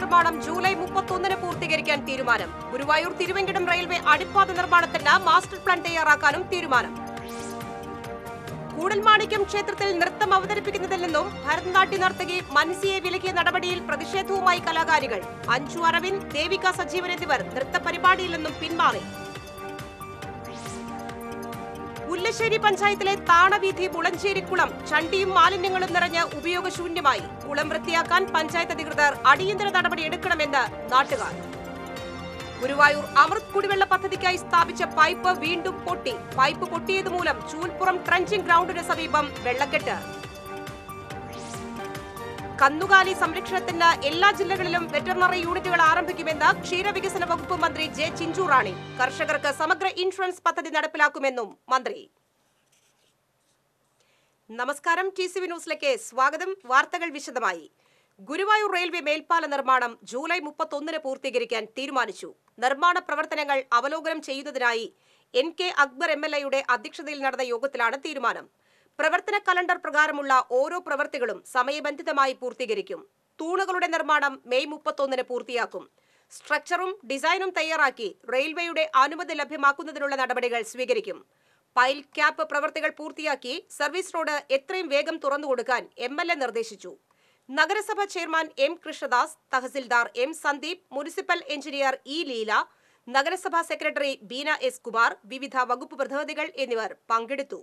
നിർമ്മാണം ജൂലൈ മുപ്പത്തൊന്നിന് പൂർത്തീകരിക്കാൻ തീരുമാനം ഗുരുവായൂർ തിരുവെങ്കിടം റെയിൽവേ അടിപ്പാത നിർമ്മാണത്തിന് മാസ്റ്റർ പ്ലാൻ തയ്യാറാക്കാനും തീരുമാനം കൂടൽമാണിക്യം ക്ഷേത്രത്തിൽ നൃത്തം അവതരിപ്പിക്കുന്നതിൽ നിന്നും ഭരതനാട്യ നർത്തകി മൻസിയെ വിലക്കിയ നടപടിയിൽ പ്രതിഷേധവുമായി കലാകാരികൾ അഞ്ജു അരവിന്ദ് ദേവിക സജീവൻ എന്നിവർ നൃത്ത പരിപാടിയിൽ നിന്നും പിന്മാറി മുല്ലശ്ശേരി പഞ്ചായത്തിലെ താണവീഥി മുളഞ്ചേരിക്കുളം ചണ്ടിയും മാലിന്യങ്ങളും നിറഞ്ഞ് ഉപയോഗശൂന്യമായി കുളം വൃത്തിയാക്കാൻ പഞ്ചായത്ത് അധികൃതർ അടിയന്തര നടപടി എടുക്കണമെന്ന് നാട്ടുകാർ ഗുരുവായൂർ അമൃത് കുടിവെള്ള പദ്ധതിക്കായി സ്ഥാപിച്ച പൈപ്പ് വീണ്ടും പൊട്ടി പൈപ്പ് പൊട്ടിയത് മൂലം ചൂൽപ്പുറം ട്രഞ്ചിംഗ് ഗ്രൗണ്ടിന് സമീപം വെള്ളക്കെട്ട് കന്നുകാലി സംരക്ഷണത്തിന് എല്ലാ ജില്ലകളിലും വെറ്ററിനറി യൂണിറ്റുകൾ ആരംഭിക്കുമെന്ന് ക്ഷീരവികസന വകുപ്പ് മന്ത്രി ജെ ചിഞ്ചു റാണി കർഷകർക്ക് സമഗ്ര ഇൻഷുറൻസ് പദ്ധതി നടപ്പിലാക്കുമെന്നും മന്ത്രി നമസ്കാരം ടി സി വി ന്യൂസിലേക്ക് സ്വാഗതം വാർത്തകൾ വിശദമായി ഗുരുവായൂർ റെയിൽവേ മേൽപ്പാല നിർമ്മാണം ജൂലൈ മുപ്പത്തൊന്നിന് പൂർത്തീകരിക്കാൻ തീരുമാനിച്ചു നിർമ്മാണ പ്രവർത്തനങ്ങൾ അവലോകനം ചെയ്യുന്നതിനായി N K Akbar M L എയുടെ അധ്യക്ഷതയിൽ നടന്ന യോഗത്തിലാണ് തീരുമാനം പ്രവർത്തന കലണ്ടർ പ്രകാരമുള്ള ഓരോ പ്രവൃത്തികളും സമയബന്ധിതമായി പൂർത്തീകരിക്കും തൂണുകളുടെ നിർമ്മാണം മെയ് മുപ്പത്തൊന്നിന് പൂർത്തിയാക്കും സ്ട്രക്ചറും ഡിസൈനും തയ്യാറാക്കി റെയിൽവേയുടെ അനുമതി ലഭ്യമാക്കുന്നതിനുള്ള നടപടികൾ സ്വീകരിക്കും പൈൽ ക്യാപ്പ് പ്രവൃത്തികൾ പൂർത്തിയാക്കി സർവീസ് റോഡ് എത്രയും വേഗം തുറന്നുകൊടുക്കാൻ എം എൽ എ നിർദ്ദേശിച്ചു നഗരസഭ chairman M Krishnadas tahsildar M Sandeep municipal engineer E Leela നഗരസഭാ സെക്രട്ടറി ബീന എസ് കുമാർ വിവിധ വകുപ്പ് പ്രതിനിധികൾ എന്നിവർ പങ്കെടുത്തു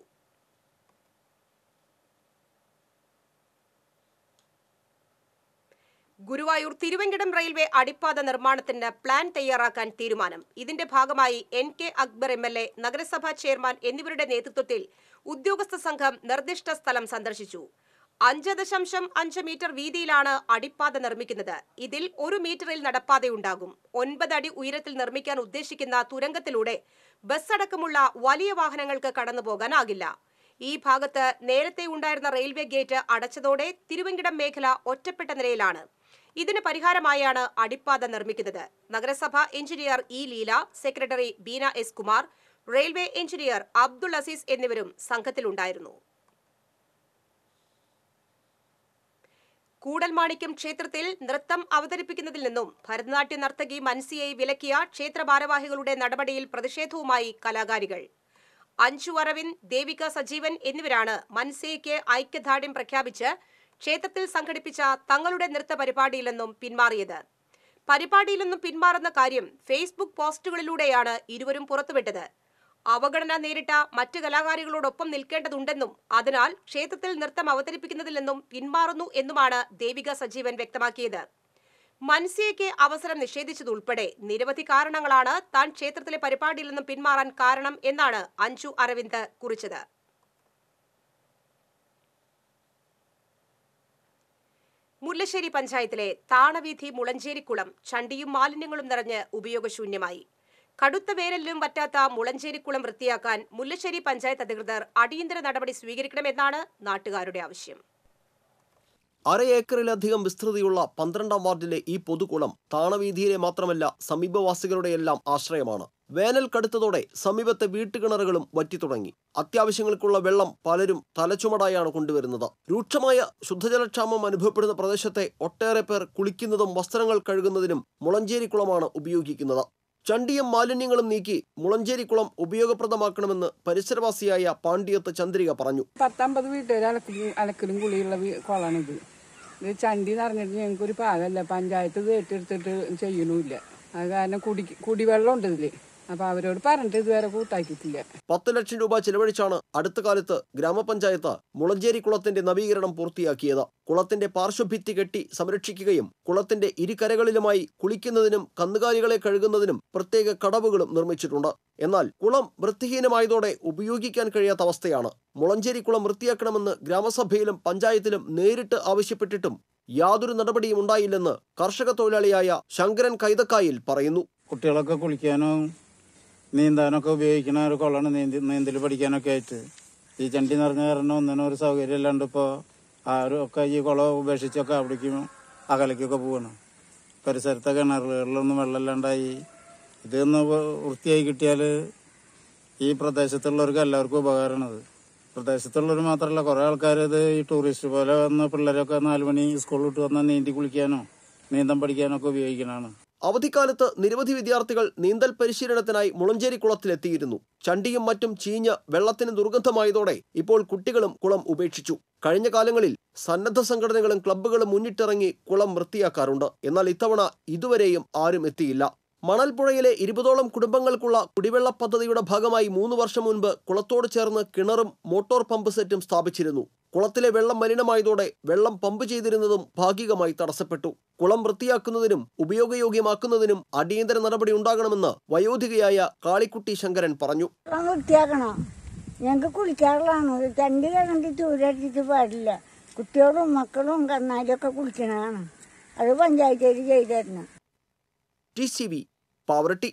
ഗുരുവായൂർ തിരുവെങ്കിടം റെയിൽവേ അടിപ്പാത നിർമ്മാണത്തിന് പ്ലാൻ തയ്യാറാക്കാൻ തീരുമാനം ഇതിന്റെ ഭാഗമായി N K Akbar M L A നഗരസഭാ ചെയർമാൻ എന്നിവരുടെ നേതൃത്വത്തിൽ ഉദ്യോഗസ്ഥ സംഘം നിർദ്ദിഷ്ട സ്ഥലം സന്ദർശിച്ചു അഞ്ച് ദശാംശം അഞ്ച് മീറ്റർ വീതിയിലാണ് അടിപ്പാത നിർമ്മിക്കുന്നത് ഇതിൽ ഒരു മീറ്ററിൽ നടപ്പാതയുണ്ടാകും ഒൻപത് അടി ഉയരത്തിൽ നിർമ്മിക്കാൻ ഉദ്ദേശിക്കുന്ന തുരങ്കത്തിലൂടെ ബസ് അടക്കമുള്ള വലിയ വാഹനങ്ങൾക്ക് കടന്നുപോകാനാകില്ല ഈ ഭാഗത്ത് നേരത്തെ ഉണ്ടായിരുന്ന റെയിൽവേ ഗേറ്റ് അടച്ചതോടെ തിരുവെങ്കിടം മേഖല ഒറ്റപ്പെട്ട നിലയിലാണ് ഇതിന് പരിഹാരമായാണ് അടിപ്പാത നിർമ്മിക്കുന്നത് നഗരസഭ engineer E Leela secretary Beena S Kumar railway engineer Abdul Azeez എന്നിവരും സംഘത്തിലുണ്ടായിരുന്നു കൂടൽമാണിക്യം ക്ഷേത്രത്തിൽ നൃത്തം അവതരിപ്പിക്കുന്നതിൽ നിന്നും ഭരതനാട്യ നർത്തകി മൻസിയെ വിലക്കിയ ക്ഷേത്ര ഭാരവാഹികളുടെ നടപടിയിൽ പ്രതിഷേധവുമായി കലാകാരികൾ അഞ്ജു അരവിന്ദ് ദേവിക സജീവൻ എന്നിവരാണ് മൻസിയയ്ക്ക് ഐക്യദാർഢ്യം പ്രഖ്യാപിച്ച് ക്ഷേത്രത്തിൽ സംഘടിപ്പിച്ച തങ്ങളുടെ നൃത്ത പരിപാടിയിൽ നിന്നും പിന്മാറിയത് പരിപാടിയിൽ നിന്നും പിന്മാറുന്ന കാര്യം ഫേസ്ബുക്ക് പോസ്റ്റുകളിലൂടെയാണ് ഇരുവരും പുറത്തുവിട്ടത് അവഗണന നേരിട്ട മറ്റ് കലാകാരികളോടൊപ്പം നിൽക്കേണ്ടതുണ്ടെന്നും അതിനാൽ ക്ഷേത്രത്തിൽ നൃത്തം അവതരിപ്പിക്കുന്നതിൽ നിന്നും പിന്മാറുന്നു എന്നുമാണ് ദേവിക സജീവൻ വ്യക്തമാക്കിയത് മൻസിയയ്ക്ക് അവസരം നിഷേധിച്ചതുൾപ്പെടെ നിരവധി കാരണങ്ങളാണ് താൻ ക്ഷേത്രത്തിലെ പരിപാടിയിൽ നിന്നും പിന്മാറാൻ കാരണം എന്നാണ് അഞ്ജു അരവിന്ദ് കുറിച്ചത് മുല്ലശ്ശേരി പഞ്ചായത്തിലെ താണവീഥി മുളഞ്ചേരിക്കുളം ചണ്ടിയും മാലിന്യങ്ങളും നിറഞ്ഞ് ഉപയോഗശൂന്യമായി കടുത്ത വേനലിലും പറ്റാത്ത മുളഞ്ചേരിക്കുളം വൃത്തിയാക്കാൻ മുല്ലശ്ശേരി പഞ്ചായത്ത് അധികൃതർ അടിയന്തര നടപടി സ്വീകരിക്കണമെന്നാണ് നാട്ടുകാരുടെ ആവശ്യം അര ഏക്കറിലധികം വിസ്തൃതിയുള്ള പന്ത്രണ്ടാം വാർഡിലെ ഈ പൊതുകുളം താണവീതിയിലെ മാത്രമല്ല സമീപവാസികളുടെയെല്ലാം ആശ്രയമാണ് വേനൽ കടുത്തതോടെ സമീപത്തെ വീട്ടുകിണറുകളും വറ്റിത്തുടങ്ങി അത്യാവശ്യങ്ങൾക്കുള്ള വെള്ളം പലരും തലച്ചുമടായാണ് കൊണ്ടുവരുന്നത് രൂക്ഷമായ ശുദ്ധജലക്ഷാമം അനുഭവപ്പെടുന്ന പ്രദേശത്തെ ഒട്ടേറെ പേർ കുളിക്കുന്നതും വസ്ത്രങ്ങൾ കഴുകുന്നതിനും മുളഞ്ചേരിക്കുളമാണ് ഉപയോഗിക്കുന്നത് ചണ്ടിയും മാലിന്യങ്ങളും നീക്കി മുളഞ്ചേരിക്കുളം ഉപയോഗപ്രദമാക്കണമെന്ന് പരിസരവാസിയായ പാണ്ഡിയത്ത് ചന്ദ്രിക പറഞ്ഞു പത്തമ്പത് വീട്ടുകാർ അലക്കലും അലക്കലും കുളിയുള്ള വീ- കുളമാണിത് ഇത് ചണ്ടി നിറഞ്ഞിട്ട് ഞങ്ങൾക്കൊരു പാകമല്ല പഞ്ചായത്ത് ഇത് ഏറ്റെടുത്തിട്ട് ചെയ്യണമില്ല അത് കാരണം കുടി കുടിവെള്ളം ഉണ്ട് ഇതില് അപ്പൊ അവരോട് പറഞ്ഞിട്ട് ഇതുവരെ കൂട്ടാക്കിയിട്ടില്ല പത്ത് ലക്ഷം രൂപ ചെലവഴിച്ചാണ് അടുത്ത കാലത്ത് ഗ്രാമപഞ്ചായത്ത് മുളഞ്ചേരി കുളത്തിന്റെ നവീകരണം പൂർത്തിയാക്കിയത് കുളത്തിന്റെ പാർശ്വഭിത്തി കെട്ടി സംരക്ഷിക്കുകയും കുളത്തിന്റെ ഇരുകരകളിലുമായി കുളിക്കുന്നതിനും കന്നുകാലികളെ കഴുകുന്നതിനും പ്രത്യേക കടവുകളും നിർമ്മിച്ചിട്ടുണ്ട് എന്നാൽ കുളം വൃത്തിഹീനമായതോടെ ഉപയോഗിക്കാൻ കഴിയാത്ത അവസ്ഥയാണ് മുളഞ്ചേരി കുളം വൃത്തിയാക്കണമെന്ന് ഗ്രാമസഭയിലും പഞ്ചായത്തിലും നേരിട്ട് ആവശ്യപ്പെട്ടിട്ടും യാതൊരു നടപടിയും ഉണ്ടായില്ലെന്ന് കർഷക തൊഴിലാളിയായ ശങ്കരൻ കൈതക്കായിൽ പറയുന്നു കുട്ടികളൊക്കെ കുളിക്കാനും നീന്താനൊക്കെ ഉപയോഗിക്കുന്ന ഒരു കുളമാണ് നീന്തി നീന്തൽ പഠിക്കാനൊക്കെ ആയിട്ട് ഈ ചണ്ടി നിറഞ്ഞ കാരണം ഒന്നിനും ഒരു സൗകര്യം ഇല്ലാണ്ട് ഇപ്പോൾ ആരും ഒക്കെ ഈ കുളം ഉപേക്ഷിച്ചൊക്കെ അവിടേക്കും അകലേക്കൊക്കെ പോവാണ് പരിസരത്തെ കിണറുകളിലൊന്നും വെള്ളമില്ലാണ്ടായി ഇതൊന്ന് വൃ- വൃത്തിയായി കിട്ടിയാൽ ഈ പ്രദേശത്തുള്ളവർക്ക് എല്ലാവർക്കും ഉപകാരമാണത് പ്രദേശത്തുള്ളവർ മാത്രമല്ല കുറേ ആൾക്കാർ ഇത് ഈ ടൂറിസ്റ്റ് പോലെ വന്ന് പിള്ളേരൊക്കെ നാല് മണി സ്കൂളിൽ വിട്ട് വന്നാൽ നീന്തി കുളിക്കാനോ നീന്തം പഠിക്കാനൊക്കെ ഉപയോഗിക്കണതാണ് അവധിക്കാലത്ത് നിരവധി വിദ്യാർത്ഥികൾ നീന്തൽ പരിശീലനത്തിനായി മുളഞ്ചേരി കുളത്തിലെത്തിയിരുന്നു ചണ്ടിയും മറ്റും ചീഞ്ഞ് വെള്ളത്തിന് ദുർഗന്ധമായതോടെ ഇപ്പോൾ കുട്ടികളും കുളം ഉപേക്ഷിച്ചു കഴിഞ്ഞ കാലങ്ങളിൽ സന്നദ്ധ സംഘടനകളും ക്ലബ്ബുകളും മുന്നിട്ടിറങ്ങി കുളം വൃത്തിയാക്കാറുണ്ട് എന്നാൽ ഇത്തവണ ഇതുവരെയും ആരും എത്തിയില്ല മണൽപ്പുഴയിലെ ഇരുപതോളം കുടുംബങ്ങൾക്കുള്ള കുടിവെള്ള പദ്ധതിയുടെ ഭാഗമായി മൂന്ന് വർഷം മുൻപ് കുളത്തോട് ചേർന്ന് കിണറും മോട്ടോർ പമ്പ് സെറ്റും സ്ഥാപിച്ചിരുന്നു കുളത്തിലെ വെള്ളം മലിനമായതോടെ വെള്ളം പമ്പ് ചെയ്തിരുന്നതും ഭാഗികമായി തടസ്സപ്പെട്ടു കുളം വൃത്തിയാക്കുന്നതിനും ഉപയോഗയോഗ്യമാക്കുന്നതിനും അടിയന്തര നടപടി ഉണ്ടാകണമെന്ന് വയോധികയായ കാളിക്കുട്ടി ശങ്കരൻ പറഞ്ഞു വെള്ളം വൃത്തിയാക്കണം ഞങ്ങൾക്ക് കുളിക്കാറുള്ളതാണ് ചണ്ടി കിടന്നിട്ട് ചൂരടിച്ചിട്ട് പാടില്ല കുട്ടികളും മക്കളും കന്നാലിയൊക്കെ കുളിക്കണതാണ് അത് പഞ്ചായത്തേക്ക് ചെയ്തു തരണം T C V Pavaratty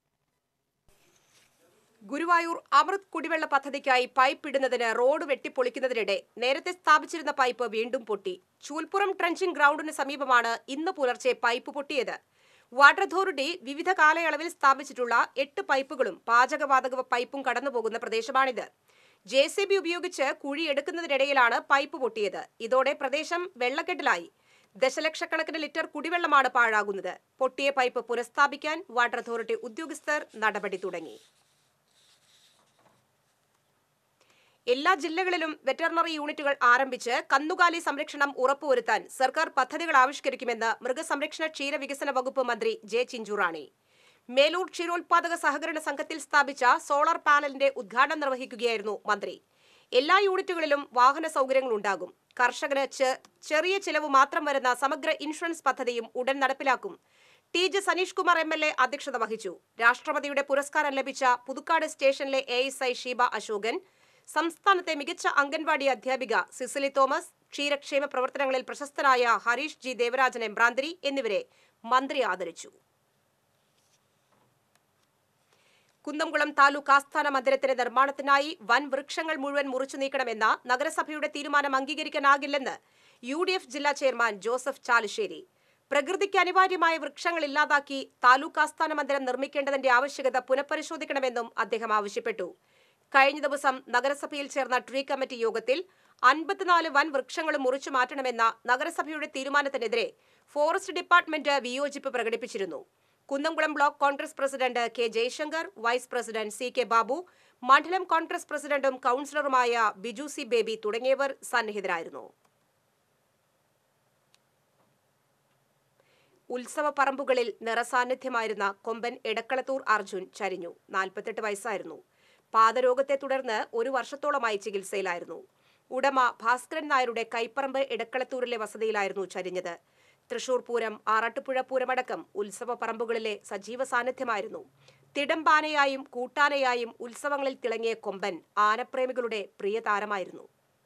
Guruvayur Amrut കുടിവെള്ള പദ്ധതിക്കായി പൈപ്പ് ഇടുന്നതിന് റോഡ് വെട്ടിപ്പൊളിക്കുന്നതിനിടെ നേരത്തെ സ്ഥാപിച്ചിരുന്ന പൈപ്പ് വീണ്ടും പൊട്ടി ചൂൽപ്പുറം ട്രഞ്ചിംഗ് ഗ്രൗണ്ടിന് സമീപമാണ് ഇന്ന് പുലർച്ചെ പൈപ്പ് പൊട്ടിയത് വാട്ടർ അതോറിറ്റി വിവിധ കാലയളവിൽ സ്ഥാപിച്ചിട്ടുള്ള എട്ട് പൈപ്പുകളും പാചകവാതക പൈപ്പും കടന്നുപോകുന്ന പ്രദേശമാണിത് ജെ സി ബി ഉപയോഗിച്ച് കുഴിയെടുക്കുന്നതിനിടയിലാണ് പൈപ്പ് പൊട്ടിയത് ഇതോടെ പ്രദേശം വെള്ളക്കെട്ടിലായി ദശലക്ഷക്കണക്കിന് ലിറ്റർ കുടിവെള്ളമാണ് പാഴാകുന്നത് പൊട്ടിയ പൈപ്പ് പുനഃസ്ഥാപിക്കാൻ വാട്ടർ അതോറിറ്റി ഉദ്യോഗസ്ഥർ നടപടി തുടങ്ങി എല്ലാ ജില്ലകളിലും വെറ്ററിനറി യൂണിറ്റുകൾ ആരംഭിച്ച് കന്നുകാലി സംരക്ഷണം ഉറപ്പുവരുത്താൻ സർക്കാർ പദ്ധതികൾ ആവിഷ്കരിക്കുമെന്ന് മൃഗസംരക്ഷണ ക്ഷീരവികസന വകുപ്പ് മന്ത്രി ജെ ചിഞ്ചുറാണി മേലൂർ ക്ഷീരോത്പാദക സഹകരണ സംഘത്തിൽ സ്ഥാപിച്ച സോളാർ പാനലിന്റെ ഉദ്ഘാടനം നിർവഹിക്കുകയായിരുന്നു മന്ത്രി എല്ലാ യൂണിറ്റുകളിലും വാഹന സൗകര്യങ്ങൾ ഉണ്ടാകും കർഷകന് ചെ- ചെറിയ ചിലവ് മാത്രം വരുന്ന സമഗ്ര ഇൻഷുറൻസ് പദ്ധതിയും ഉടൻ നടപ്പിലാക്കും T J Saneesh Kumar M L A അധ്യക്ഷത വഹിച്ചു രാഷ്ട്രപതിയുടെ പുരസ്കാരം ലഭിച്ച പുതുക്കാട് സ്റ്റേഷനിലെ A S I Sheeba Ashokan സംസ്ഥാനത്തെ മികച്ച അംഗൻവാടി അധ്യാപിക സിസിലി തോമസ് ക്ഷീരക്ഷേമ പ്രവർത്തനങ്ങളിൽ പ്രശസ്തനായ ഹരീഷ് ജി ദേവരാജൻ എംബ്രാന്തിരി എന്നിവരെ മന്ത്രി ആദരിച്ചു കുന്നംകുളം താലൂക്ക് ആസ്ഥാന മന്ദിരത്തിന്റെ നിർമ്മാണത്തിനായി വൻ വൃക്ഷങ്ങൾ മുഴുവൻ മുറിച്ചു നീക്കണമെന്ന നഗരസഭയുടെ തീരുമാനം അംഗീകരിക്കാനാകില്ലെന്ന് യു ഡി എഫ് ജില്ലാ ചെയർമാൻ ജോസഫ് ചാലുശ്ശേരി പ്രകൃതിക്ക് അനിവാര്യമായ വൃക്ഷങ്ങൾ ഇല്ലാതാക്കി താലൂക്ക് ആസ്ഥാന മന്ദിരം നിർമ്മിക്കേണ്ടതിന്റെ ആവശ്യകത പുനഃപരിശോധിക്കണമെന്നും അദ്ദേഹം ആവശ്യപ്പെട്ടു കഴിഞ്ഞ ദിവസം നഗരസഭയിൽ ചേർന്ന ട്രീ കമ്മിറ്റി യോഗത്തിൽ അൻപത്തിനാല് വൻ വൃക്ഷങ്ങളും മുറിച്ചു മാറ്റണമെന്ന നഗരസഭയുടെ തീരുമാനത്തിനെതിരെ ഫോറസ്റ്റ് ഡിപ്പാർട്ട്മെന്റ് വിയോജിപ്പ് പ്രകടിപ്പിച്ചിരുന്നു Kunnamkulam block Congress president K Jayashankar vice president C K Babu മണ്ഡലം കോൺഗ്രസ് പ്രസിഡന്റും കൌൺസിലറുമായ ബിജു സി ബേബി തുടങ്ങിയവർ സന്നിഹിതരായിരുന്നു ഉത്സവ പറമ്പുകളിൽ നിറസാന്നിധ്യമായിരുന്ന കൊമ്പൻ എടക്കളത്തൂർ അർജുൻ ചരിഞ്ഞു നാൽപ്പത്തെട്ട് വയസ്സായിരുന്നു പാദരോഗത്തെ തുടർന്ന് ഒരു വർഷത്തോളമായി ചികിത്സയിലായിരുന്നു ഉടമ ഭാസ്കരൻ നായരുടെ കൈപ്പറമ്പ് എടക്കളത്തൂരിലെ വസതിയിലായിരുന്നു ചരിഞ്ഞത് തൃശൂർ പൂരം ആറാട്ടുപുഴ പൂരമടക്കം ഉത്സവ പറമ്പുകളിലെ സജീവ സാന്നിധ്യമായിരുന്നു തിടമ്പാനയായും കൂട്ടാനയായും ഉത്സവങ്ങളിൽ തിളങ്ങിയ കൊമ്പൻ ആനപ്രേമികളുടെ പ്രിയ താരമായിരുന്നു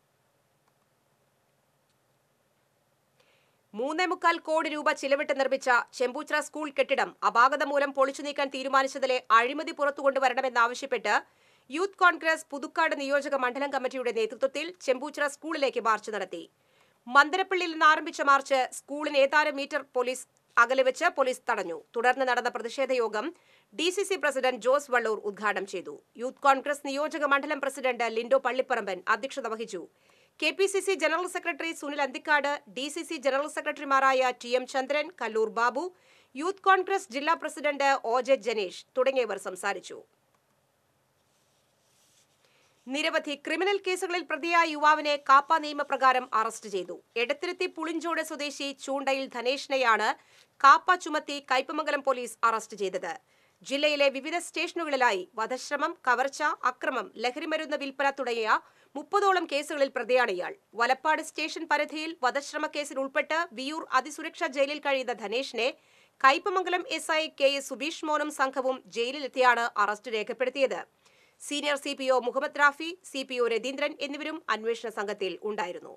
മൂന്നേ മുക്കാൽ കോടി രൂപ ചിലവിട്ട് നിർമ്മിച്ച ചെമ്പൂച്ചിറ സ്കൂൾ കെട്ടിടം അപാകത മൂലം പൊളിച്ചു നീക്കാൻ തീരുമാനിച്ചതിലെ അഴിമതി പുറത്തുകൊണ്ടുവരണമെന്നാവശ്യപ്പെട്ട് യൂത്ത് കോൺഗ്രസ് പുതുക്കാട് നിയോജക മണ്ഡലം കമ്മിറ്റിയുടെ നേതൃത്വത്തിൽ ചെമ്പൂച്ചിറ സ്കൂളിലേക്ക് മാർച്ച് നടത്തി മന്ദരപ്പള്ളിയിൽ നിന്ന് ആരംഭിച്ച മാർച്ച് സ്കൂളിന് ഏതാനും മീറ്റർ പോലീസ് അകലെ വെച്ച് പോലീസ് തടഞ്ഞു തുടർന്ന് നടന്ന പ്രതിഷേധ യോഗം D C C president Jose Valloor ഉദ്ഘാടനം ചെയ്തു യൂത്ത് കോൺഗ്രസ് നിയോജക മണ്ഡലം പ്രസിഡന്റ് ലിൻഡോ പള്ളിപ്പറമ്പൻ അധ്യക്ഷത വഹിച്ചു K P C C general secretary Sunil Anthikkad D C C general സെക്രട്ടറിമാരായ T M Chandran Kalloor Babu youth Congress ജില്ലാ പ്രസിഡന്റ് ഒ ജെ ജനീഷ് തുടങ്ങിയവർ സംസാരിച്ചു നിരവധി ക്രിമിനൽ കേസുകളിൽ പ്രതിയായ യുവാവിനെ കാപ്പ നിയമപ്രകാരം അറസ്റ്റ് ചെയ്തു എടത്തിരുത്തി പുളിഞ്ചോട് സ്വദേശി ചൂണ്ടയിൽ ധനേഷിനെയാണ് കാപ്പ ചുമത്തി കയ്പമംഗലം പോലീസ് അറസ്റ്റ് ചെയ്തത് ജില്ലയിലെ വിവിധ സ്റ്റേഷനുകളിലായി വധശ്രമം കവർച്ച അക്രമം ലഹരിമരുന്ന് വിൽപ്പന തുടങ്ങിയ മുപ്പതോളം കേസുകളിൽ പ്രതിയാണ് ഇയാൾ വലപ്പാട് സ്റ്റേഷൻ പരിധിയിൽ വധശ്രമ കേസിൽ ഉൾപ്പെട്ട് വിയൂർ അതിസുരക്ഷാ ജയിലിൽ കഴിയുന്ന ധനേഷിനെ Kaipamangalam S I K S Subeesh മോനും സംഘവും ജയിലിലെത്തിയാണ് അറസ്റ്റ് രേഖപ്പെടുത്തിയത് senior C P O Muhammad Rafi C P O Ratheendran എന്നിവരും അന്വേഷണ സംഘത്തിൽ ഉണ്ടായിരുന്നു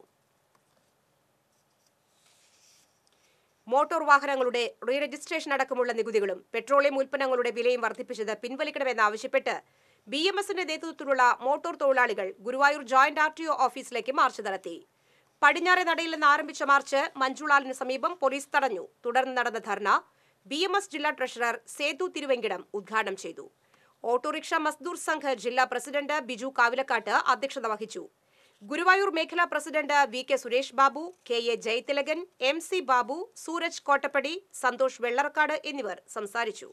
മോട്ടോർ വാഹനങ്ങളുടെ റീ രജിസ്ട്രേഷൻ അടക്കമുള്ള നികുതികളും പെട്രോളിയം ഉൽപ്പന്നങ്ങളുടെ വിലയും വർദ്ധിപ്പിച്ചത് പിൻവലിക്കണമെന്നാവശ്യപ്പെട്ട് ബി എം എസിന്റെ നേതൃത്വത്തിലുള്ള മോട്ടോർ തൊഴിലാളികൾ Guruvayur joint R T O ഓഫീസിലേക്ക് മാർച്ച് നടത്തി പടിഞ്ഞാറെ നടയിൽ നിന്ന് ആരംഭിച്ച മാർച്ച് മഞ്ജുളാലിന് സമീപം പോലീസ് തടഞ്ഞു തുടർന്ന് നടന്ന ധർണ ബി എം എസ് ജില്ലാ ട്രഷറർ സേതു തിരുവെങ്കിടം ഉദ്ഘാടനം ചെയ്തു ഓട്ടോറിക്ഷ മസ്ദൂർ സംഘ് ജില്ലാ പ്രസിഡന്റ് ബിജു കാവിലക്കാട്ട് അധ്യക്ഷത വഹിച്ചു ഗുരുവായൂർ മേഖലാ president V K Suresh Babu K A Jayathilakan M C Babu Sooraj Kottappadi Santhosh Vellarakkad എന്നിവർ സംസാരിച്ചു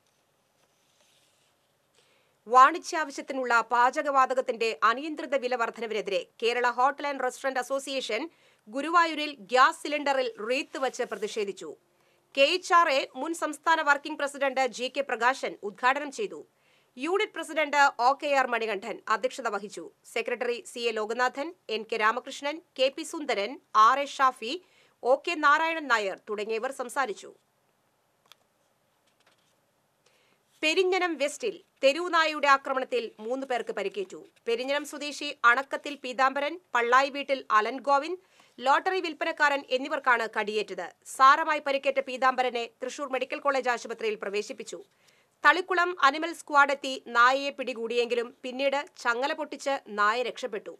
വാണിജ്യാവശ്യത്തിനുള്ള പാചകവാതകത്തിന്റെ അനിയന്ത്രിത വില വർധനവിനെതിരെ Kerala hotel and restaurant association ഗുരുവായൂരിൽ ഗ്യാസ് സിലിണ്ടറിൽ റീത്ത് വച്ച് പ്രതിഷേധിച്ചു കെ എച്ച് ആർ എ മുൻ സംസ്ഥാന working president G K Prakashan ഉദ്ഘാടനം ചെയ്തു unit president O K R Manikandan അധ്യക്ഷത വഹിച്ചു secretary C A Lokanathan N K Ramakrishnan K P Sundaran R A Shafi O K Narayanan Nair തുടങ്ങിയവർ സംസാരിച്ചു പെരിഞ്ഞനം വെസ്റ്റിൽ തെരുവുനായയുടെ ആക്രമണത്തിൽ മൂന്ന് പേർക്ക് പരിക്കേറ്റു പെരിഞ്ഞനം സ്വദേശി അണക്കത്തിൽ പീതാംബരൻ പള്ളായി വീട്ടിൽ അലൻ ഗോവിന്ദ് ലോട്ടറി വിൽപ്പനക്കാരൻ എന്നിവർക്കാണ് കടിയേറ്റത് സാരമായി പരിക്കേറ്റ പീതാംബരനെ തൃശൂർ മെഡിക്കൽ കോളേജ് ആശുപത്രിയിൽ പ്രവേശിപ്പിച്ചു തളിക്കുളം അനിമൽ സ്ക്വാഡ് എത്തി നായയെ പിടികൂടിയെങ്കിലും പിന്നീട് ചങ്ങല പൊട്ടിച്ച് നായ രക്ഷപ്പെട്ടു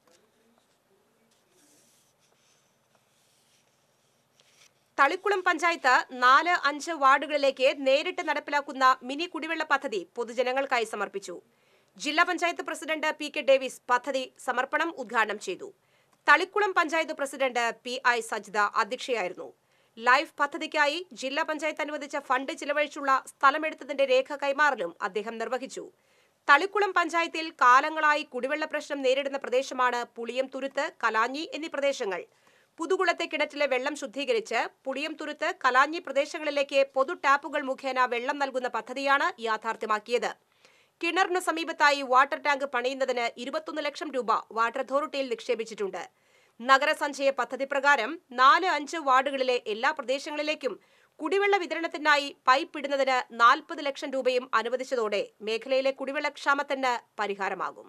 തളിക്കുളം പഞ്ചായത്ത് നാല് അഞ്ച് വാർഡുകളിലേക്ക് നേരിട്ട് നടപ്പിലാക്കുന്ന മിനി കുടിവെള്ള പദ്ധതി പൊതുജനങ്ങൾക്കായി സമർപ്പിച്ചു ജില്ലാ panchayat president P K Davis പദ്ധതി സമർപ്പണം ഉദ്ഘാടനം ചെയ്തു Thalikulam panchayat president P I Sajitha അധ്യക്ഷയായിരുന്നു ലൈഫ് പദ്ധതിക്കായി ജില്ലാ പഞ്ചായത്ത് അനുവദിച്ച ഫണ്ട് ചിലവഴിച്ചുള്ള സ്ഥലമെടുത്തതിന്റെ രേഖ കൈമാറലും അദ്ദേഹം നിർവഹിച്ചു തളിക്കുളം പഞ്ചായത്തിൽ കാലങ്ങളായി കുടിവെള്ള പ്രശ്നം നേരിടുന്ന പ്രദേശമാണ് പുളിയം തുരുത്ത് കലാഞ്ഞി എന്നീ പ്രദേശങ്ങൾ പുതുകുളത്തെ കിണറ്റിലെ വെള്ളം ശുദ്ധീകരിച്ച് പുളിയം തുരുത്ത് കലാഞ്ഞി പ്രദേശങ്ങളിലേക്ക് പൊതു ടാപ്പുകൾ മുഖേന വെള്ളം നൽകുന്ന പദ്ധതിയാണ് യാഥാർത്ഥ്യമാക്കിയത് കിണറിന് സമീപത്തായി വാട്ടർ ടാങ്ക് പണിയുന്നതിന് ഇരുപത്തൊന്ന് ലക്ഷം രൂപ വാട്ടർ അതോറിറ്റിയിൽ നിക്ഷേപിച്ചിട്ടുണ്ട് നഗരസഞ്ചയ പദ്ധതി പ്രകാരം നാല് അഞ്ച് വാർഡുകളിലെ എല്ലാ പ്രദേശങ്ങളിലേക്കും കുടിവെള്ള വിതരണത്തിനായി പൈപ്പ് ഇടുന്നതിന് നാൽപ്പത് ലക്ഷം രൂപയും അനുവദിച്ചതോടെ മേഖലയിലെ കുടിവെള്ളക്ഷാമത്തിന് പരിഹാരമാകും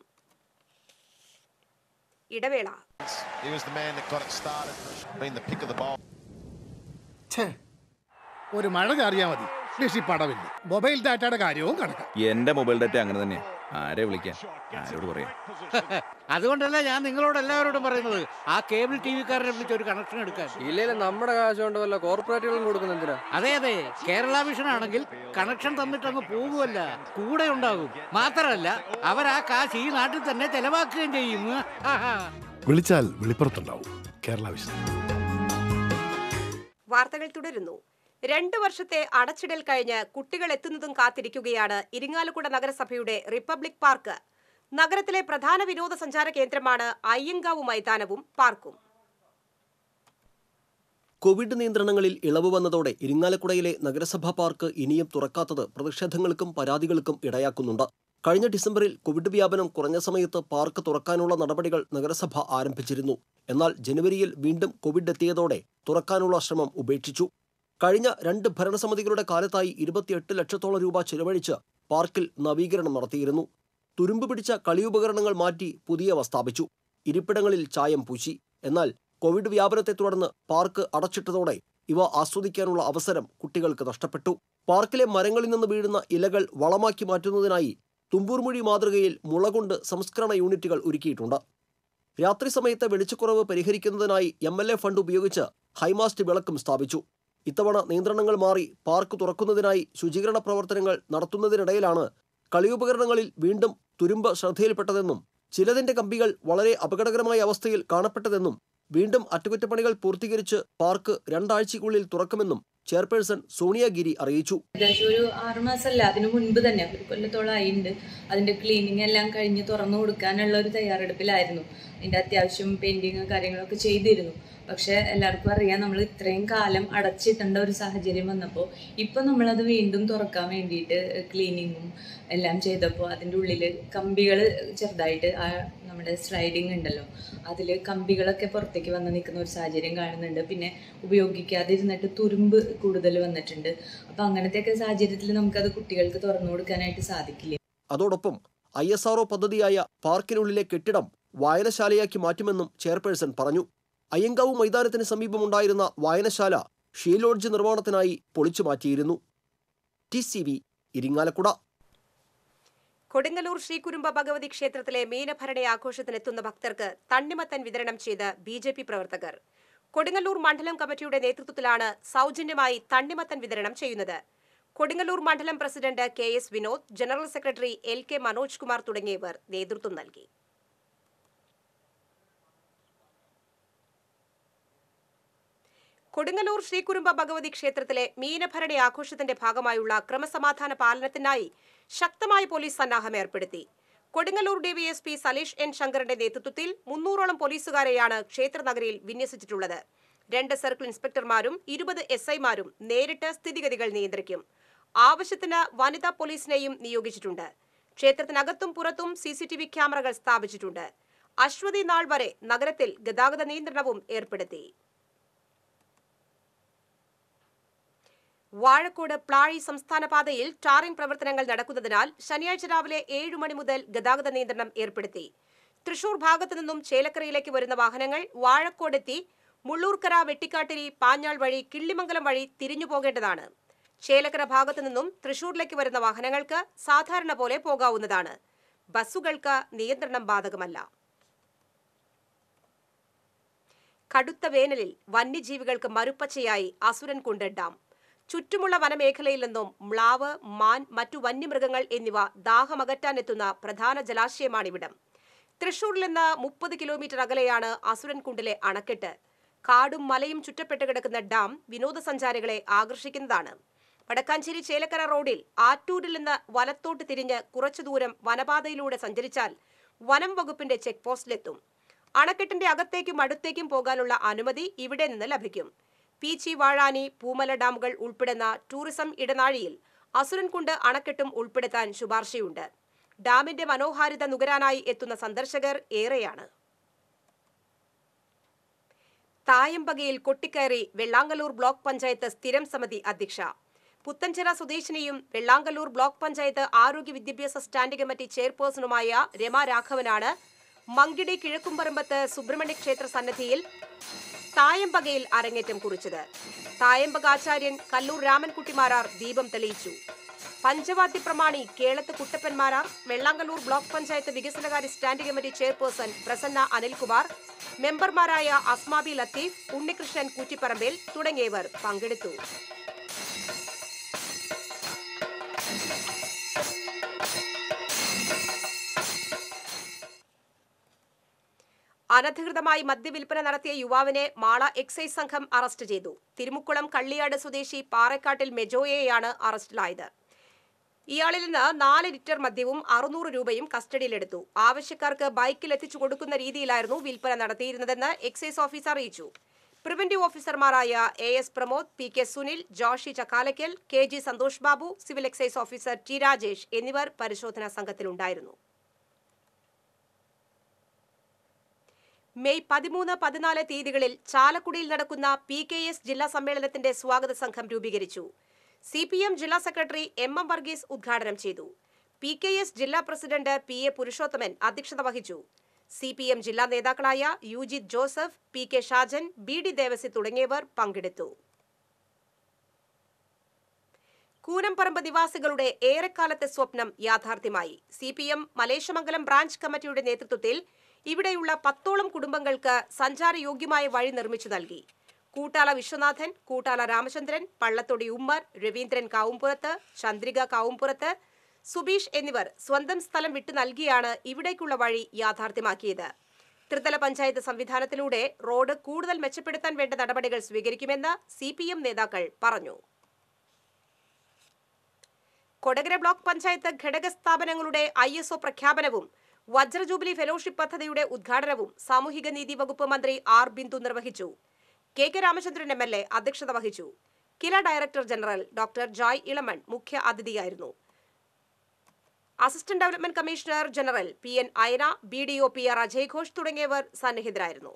ഇടവേള He was the man that got it started, been the pick of the bowl. ഛേ ഒരു മഴ ചാറിയാ മതി രക്ഷിപ്പടവില്ല മൊബൈൽ ഡാറ്റയുടെ കാര്യവും കണക്കാം എന്റെ മൊബൈൽ ഡാറ്റ അങ്ങനെ തന്നെ ആരെ വിളിക്കാൻ ആരോട് പറയാം അതുകൊണ്ടല്ല ഞാൻ നിങ്ങളോട് എല്ലാവരോടും പറയുന്നത് ആ കേബിൾ ടി വിക്കാരനെ വിളിച്ച് ഒരു കണക്ഷൻ എടുക്കാൻ ഇല്ലേലും നമ്മുടെ കാശ് കൊണ്ട് വല്ല കോർപ്പറേറ്റുകളും കൊടുക്കുന്ന എന്തിനാ അതെ അതെ കേരള വിഷൻ ആണെങ്കിൽ കണക്ഷൻ തന്നിട്ട് അങ്ങ് പോകുമല്ല കൂടെ ഉണ്ടാകും മാത്രമല്ല അവർ ആ കാശ് ഈ നാട്ടിൽ തന്നെ ചെലവാക്കുകയും ചെയ്യും ആഹാ. വിളിച്ചാൽ വെളിപ്പുറത്തുണ്ടാവും കേരള വിഷൻ വാർത്തകൾ തുടരുന്നു രണ്ടു വർഷത്തെ അടച്ചിടൽ കഴിഞ്ഞ് കുട്ടികൾ എത്തുന്നതും കാത്തിരിക്കുകയാണ് ഇരിങ്ങാലക്കുട നഗരസഭയുടെ റിപ്പബ്ലിക് പാർക്ക് നഗരത്തിലെ പ്രധാന വിനോദസഞ്ചാര കേന്ദ്രമാണ് അയ്യങ്കാവ് മൈതാനവും പാർക്കും കോവിഡ് നിയന്ത്രണങ്ങളിൽ ഇളവ് വന്നതോടെ ഇരിങ്ങാലക്കുടയിലെ നഗരസഭാ പാർക്ക് ഇനിയും തുറക്കാത്തത് പ്രതിഷേധങ്ങൾക്കും പരാതികൾക്കും ഇടയാക്കുന്നുണ്ട് കഴിഞ്ഞ ഡിസംബറിൽ കോവിഡ് വ്യാപനം കുറഞ്ഞ സമയത്ത് പാർക്ക് തുറക്കാനുള്ള നടപടികൾ നഗരസഭ ആരംഭിച്ചിരുന്നു എന്നാൽ ജനുവരിയിൽ വീണ്ടും കോവിഡ് എത്തിയതോടെ തുറക്കാനുള്ള ശ്രമം ഉപേക്ഷിച്ചു കഴിഞ്ഞ രണ്ട് ഭരണസമിതികളുടെ കാലത്തായി ഇരുപത്തിയെട്ട് ലക്ഷത്തോളം രൂപ ചെലവഴിച്ച് പാർക്കിൽ നവീകരണം നടത്തിയിരുന്നു തുരുമ്പ് പിടിച്ച കളിയുപകരണങ്ങൾ മാറ്റി പുതിയവ സ്ഥാപിച്ചു ഇരിപ്പിടങ്ങളിൽ ചായം പൂശി എന്നാൽ കോവിഡ് വ്യാപനത്തെ തുടർന്ന് പാർക്ക് അടച്ചിട്ടതോടെ ഇവ ആസ്വദിക്കാനുള്ള അവസരം കുട്ടികൾക്ക് നഷ്ടപ്പെട്ടു പാർക്കിലെ മരങ്ങളിൽ നിന്ന് വീഴുന്ന ഇലകൾ വളമാക്കി മാറ്റുന്നതിനായി തുമ്പൂർമൊഴി മാതൃകയിൽ മുള കൊണ്ട് സംസ്കരണ യൂണിറ്റുകൾ ഒരുക്കിയിട്ടുണ്ട് രാത്രി സമയത്തെ വെളിച്ചക്കുറവ് പരിഹരിക്കുന്നതിനായി എം എൽ എ ഫണ്ട് ഉപയോഗിച്ച് ഹൈമാസ്റ്റ് വിളക്കും സ്ഥാപിച്ചു ഇത്തവണ നിയന്ത്രണങ്ങൾ മാറി പാർക്ക് തുറക്കുന്നതിനായി ശുചീകരണ പ്രവർത്തനങ്ങൾ നടത്തുന്നതിനിടയിലാണ് കളിയുപകരണങ്ങളിൽ വീണ്ടും തുരുമ്പ് ശ്രദ്ധയിൽപ്പെട്ടതെന്നും ചിലതിന്റെ കമ്പികൾ വളരെ അപകടകരമായ അവസ്ഥയിൽ കാണപ്പെട്ടതെന്നും വീണ്ടും അറ്റകുറ്റപ്പണികൾ പൂർത്തീകരിച്ച് പാർക്ക് രണ്ടാഴ്ചയ്ക്കുള്ളിൽ തുറക്കുമെന്നും ചെയർപേഴ്സൺ സോണിയ അറിയിച്ചു ഏകദേശം ഒരു ആറുമാസമല്ല അതിനു മുൻപ് തന്നെ ഒരു കൊല്ലത്തോളം ആയിട്ടുണ്ട് അതിന്റെ ക്ലീനിങ് എല്ലാം കഴിഞ്ഞ് തുറന്നു കൊടുക്കാനുള്ള ഒരു തയ്യാറെടുപ്പിലായിരുന്നു അതിന്റെ അത്യാവശ്യം പെയിന്റിങ് കാര്യങ്ങളൊക്കെ ചെയ്തിരുന്നു പക്ഷെ എല്ലാവർക്കും അറിയാം നമ്മൾ ഇത്രയും കാലം അടച്ചിട്ടേണ്ട ഒരു സാഹചര്യം വന്നപ്പോൾ ഇപ്പം നമ്മളത് വീണ്ടും തുറക്കാൻ വേണ്ടിയിട്ട് ക്ലീനിങ്ങും എല്ലാം ചെയ്തപ്പോൾ അതിൻ്റെ ഉള്ളിൽ കമ്പികൾ ചെറുതായിട്ട് ആ നമ്മുടെ സ്ലൈഡിങ് ഉണ്ടല്ലോ അതിൽ കമ്പികളൊക്കെ പുറത്തേക്ക് വന്ന് നിൽക്കുന്ന ഒരു സാഹചര്യം കാണുന്നുണ്ട് പിന്നെ ഉപയോഗിക്കാതിരുന്നിട്ട് തുരുമ്പ് കൂടുതൽ വന്നിട്ടുണ്ട് അപ്പോൾ അങ്ങനത്തെയൊക്കെ സാഹചര്യത്തിൽ നമുക്കത് കുട്ടികൾക്ക് തുറന്നു കൊടുക്കാനായിട്ട് സാധിക്കില്ല അതോടൊപ്പം ഐ എസ് ആർഒ പദ്ധതിയായ പാർക്കിനുള്ളിലെ കെട്ടിടം വായനശാലയാക്കി മാറ്റുമെന്നും ചെയർപേഴ്സൺ പറഞ്ഞു അയ്യങ്കാവ് മൈതാനത്തിന് സമീപമുണ്ടായിരുന്ന വായനശാല ഷീലോഡ്ജ് നിർമ്മാണത്തിനായി പൊളിച്ചു മാറ്റിയിരുന്നു T C V Irinjalakuda Kodungallur Sreekurumba Bhagavathi ക്ഷേത്രത്തിലെ മീനഭരണി ആഘോഷത്തിനെത്തുന്ന ഭക്തർക്ക് തണ്ണിമത്തൻ വിതരണം ചെയ്ത് ബി ജെ പി പ്രവർത്തകർ കൊടുങ്ങല്ലൂർ മണ്ഡലം കമ്മിറ്റിയുടെ നേതൃത്വത്തിലാണ് സൗജന്യമായി തണ്ണിമത്തൻ വിതരണം ചെയ്യുന്നത് കൊടുങ്ങല്ലൂർ മണ്ഡലം president K S Vinod general secretary L K Manoj Kumar തുടങ്ങിയവർ നേതൃത്വം നൽകി കൊടുങ്ങല്ലൂർ ശ്രീകുരുമ്പ ഭഗവതി ക്ഷേത്രത്തിലെ മീനഭരണി ആഘോഷത്തിന്റെ ഭാഗമായുള്ള ക്രമസമാധാന പാലനത്തിനായി ശക്തമായ പോലീസ് സന്നാഹം ഏർപ്പെടുത്തി കൊടുങ്ങല്ലൂർ ഡിവൈഎസ്പി സലീഷ് എൻ ശങ്കറിന്റെ നേതൃത്വത്തിൽ മുന്നൂറോളം പോലീസുകാരെയാണ് ക്ഷേത്രനഗരിയിൽ വിന്യസിച്ചിട്ടുള്ളത് രണ്ട് സർക്കിൾ ഇൻസ്പെക്ടർമാരും ഇരുപത് എസ് ഐമാരും നേരിട്ട് സ്ഥിതിഗതികൾ നിയന്ത്രിക്കും ആവശ്യത്തിന് വനിതാ പോലീസിനെയും നിയോഗിച്ചിട്ടുണ്ട് ക്ഷേത്രത്തിനകത്തും പുറത്തും സി സി ടി വി ക്യാമറകൾ സ്ഥാപിച്ചിട്ടുണ്ട് അശ്വതി നാൾ വരെ നഗരത്തിൽ ഗതാഗത നിയന്ത്രണവും ഏർപ്പെടുത്തി വാഴക്കോട് പ്ലാഴി സംസ്ഥാന പാതയിൽ ടാറിംഗ് പ്രവർത്തനങ്ങൾ നടക്കുന്നതിനാൽ ശനിയാഴ്ച രാവിലെ ഏഴ് മണി മുതൽ ഗതാഗത നിയന്ത്രണം ഏർപ്പെടുത്തി തൃശൂർ ഭാഗത്തു നിന്നും ചേലക്കരയിലേക്ക് വരുന്ന വാഹനങ്ങൾ വാഴക്കോടെത്തി മുള്ളൂർക്കര വെട്ടിക്കാട്ടിരി പാഞ്ഞാൾ വഴി കിള്ളിമംഗലം വഴി തിരിഞ്ഞു പോകേണ്ടതാണ് ചേലക്കര ഭാഗത്തു നിന്നും തൃശൂരിലേക്ക് വരുന്ന വാഹനങ്ങൾക്ക് സാധാരണ പോലെ പോകാവുന്നതാണ് ബസ്സുകൾക്ക് നിയന്ത്രണം ബാധകമല്ല കടുത്ത വേനലിൽ വന്യജീവികൾക്ക് മരുപ്പച്ചയായി അസുരൻകുണ്ട് ഡാം ചുറ്റുമുള്ള വനമേഖലയിൽ നിന്നും മ്ലാവ് മാൻ മറ്റു വന്യമൃഗങ്ങൾ എന്നിവ ദാഹമകറ്റാനെത്തുന്ന പ്രധാന ജലാശയമാണിവിടം തൃശൂരിൽ നിന്ന് മുപ്പത് കിലോമീറ്റർ അകലെയാണ് അസുരൻകുണ്ടിലെ അണക്കെട്ട് കാടും മലയും ചുറ്റപ്പെട്ട് കിടക്കുന്ന ഡാം വിനോദസഞ്ചാരികളെ ആകർഷിക്കുന്നതാണ് വടക്കാഞ്ചേരി ചേലക്കര റോഡിൽ ആറ്റൂരിൽ നിന്ന് വലത്തോട്ട് തിരിഞ്ഞ് കുറച്ചു ദൂരം വനപാതയിലൂടെ സഞ്ചരിച്ചാൽ വനം വകുപ്പിന്റെ ചെക്ക് പോസ്റ്റിലെത്തും അണക്കെട്ടിന്റെ അകത്തേക്കും അടുത്തേക്കും പോകാനുള്ള അനുമതി ഇവിടെ നിന്ന് ലഭിക്കും പീച്ചി വാഴാനി പൂമല ഡാമുകൾ ഉൾപ്പെടുന്ന ടൂറിസം ഇടനാഴിയിൽ അസുരൻകുണ്ട് അണക്കെട്ടും ഉൾപ്പെടുത്താൻ ശുപാർശയുണ്ട് ഡാമിന്റെ മനോഹാരിത നുകരാനായി എത്തുന്ന സന്ദർശകർ ഏറെയാണ് തായമ്പകയിൽ കൊട്ടിക്കയറി വെള്ളാങ്കല്ലൂർ ബ്ലോക്ക് പഞ്ചായത്ത് സ്ഥിരം സമിതി അധ്യക്ഷ പുത്തഞ്ചിറ സ്വദേശിനിയും വെള്ളാങ്കല്ലൂർ ബ്ലോക്ക് പഞ്ചായത്ത് ആരോഗ്യ വിദ്യാഭ്യാസ സ്റ്റാൻഡിംഗ് കമ്മിറ്റി ചെയർപേഴ്സണുമായ രമ രാഘവനാണ് മങ്കിടി കിഴക്കുംപറമ്പത്ത് സുബ്രഹ്മണ്യ ക്ഷേത്ര സന്നിധിയിൽ തായമ്പകയിൽ അരങ്ങേറ്റം കുറിച്ചത് തായമ്പക ആചാര്യൻ കല്ലൂർ രാമൻകുട്ടിമാരാർ ദീപം തെളിയിച്ചു പഞ്ചവാദ്യ പ്രമാണി കേളത്ത് കുട്ടപ്പൻമാരാർ വെള്ളാങ്കല്ലൂർ ബ്ലോക്ക് പഞ്ചായത്ത് വികസനകാര്യ standing committee chairperson Prasanna Anilkumar മെമ്പർമാരായ അസ്മാബി ലത്തീഫ് ഉണ്ണികൃഷ്ണൻ കൂറ്റിപ്പറമ്പിൽ തുടങ്ങിയവർ പങ്കെടുത്തു അനധികൃതമായി മദ്യവിൽപ്പന നടത്തിയ യുവാവിനെ മാള എക്സൈസ് സംഘം അറസ്റ്റ് ചെയ്തു തിരുമുക്കുളം കള്ളിയാട് സ്വദേശി പാറക്കാട്ടിൽ മെജോയെയാണ് അറസ്റ്റിലായത് ഇയാളിൽ നിന്ന് നാല് ലിറ്റർ മദ്യവും അറുന്നൂറ് രൂപയും കസ്റ്റഡിയിലെടുത്തു ആവശ്യക്കാർക്ക് ബൈക്കിൽ എത്തിച്ചു കൊടുക്കുന്ന രീതിയിലായിരുന്നു വിൽപ്പന നടത്തിയിരുന്നതെന്ന് എക്സൈസ് ഓഫീസർ അറിയിച്ചു പ്രിവന്റീവ് ഓഫീസർമാരായ A S Pramod P K Sunil Joshi Chakkalakkal K G Santhosh Babu civil excise officer T Rajesh എന്നിവർ പരിശോധനാ സംഘത്തിലുണ്ടായിരുന്നു മെയ് പതിമൂന്ന് പതിനാല് തീയതികളിൽ ചാലക്കുടിയിൽ നടക്കുന്ന പി കെ എസ് ജില്ലാ സമ്മേളനത്തിന്റെ സ്വാഗത സംഘം രൂപീകരിച്ചു സി പി എം ജില്ലാ സെക്രട്ടറി എം എം വർഗീസ് ഉദ്ഘാടനം ചെയ്തു പി കെ എസ് ജില്ലാ പ്രസിഡന്റ് പി എ പുരുഷോത്തമൻ അധ്യക്ഷത വഹിച്ചു സി പി എം ജില്ലാ നേതാക്കളായ Ujith Joseph P K Shajan B D Devassy തുടങ്ങിയവർ പങ്കെടുത്തു കൂനംപറമ്പ് നിവാസികളുടെ ഏറെക്കാലത്തെ സ്വപ്നം യാഥാർത്ഥ്യമായി C P M Maleshamangalam branch കമ്മിറ്റിയുടെ നേതൃത്വത്തിൽ ഇവിടെയുള്ള പത്തോളം കുടുംബങ്ങൾക്ക് സഞ്ചാരയോഗ്യമായ വഴി നിർമ്മിച്ചു നൽകി കൂട്ടാല വിശ്വനാഥൻ കൂട്ടാല രാമചന്ദ്രൻ പള്ളത്തൊടി ഉമ്മർ രവീന്ദ്രൻ കാവുംപുറത്ത് ചന്ദ്രിക കാവുംപുറത്ത് സുബീഷ് എന്നിവർ സ്വന്തം സ്ഥലം വിട്ടു നൽകിയാണ് ഇവിടേക്കുള്ള വഴി യാഥാർത്ഥ്യമാക്കിയത് ത്രിതല പഞ്ചായത്ത് സംവിധാനത്തിലൂടെ റോഡ് കൂടുതൽ മെച്ചപ്പെടുത്താൻ വേണ്ട നടപടികൾ സ്വീകരിക്കുമെന്ന് സി നേതാക്കൾ പറഞ്ഞു കൊടകര ബ്ലോക്ക് പഞ്ചായത്ത് ഘടക സ്ഥാപനങ്ങളുടെ ഐ എസ് ഒ പ്രഖ്യാപനവും വജ്രജൂബിലി ഫെലോഷിപ്പ് പദ്ധതിയുടെ ഉദ്ഘാടനവും സാമൂഹിക നീതി വകുപ്പ് മന്ത്രി ആർ ബിന്ദു നിർവഹിച്ചു K K Ramachandran M L A അധ്യക്ഷത വഹിച്ചു KILA director general doctor Joy Elamon മുഖ്യ അതിഥിയായിരുന്നു assistant development commissioner general P N Ayana B D O P R Ajay Ghosh തുടങ്ങിയവർ സന്നിഹിതരായിരുന്നു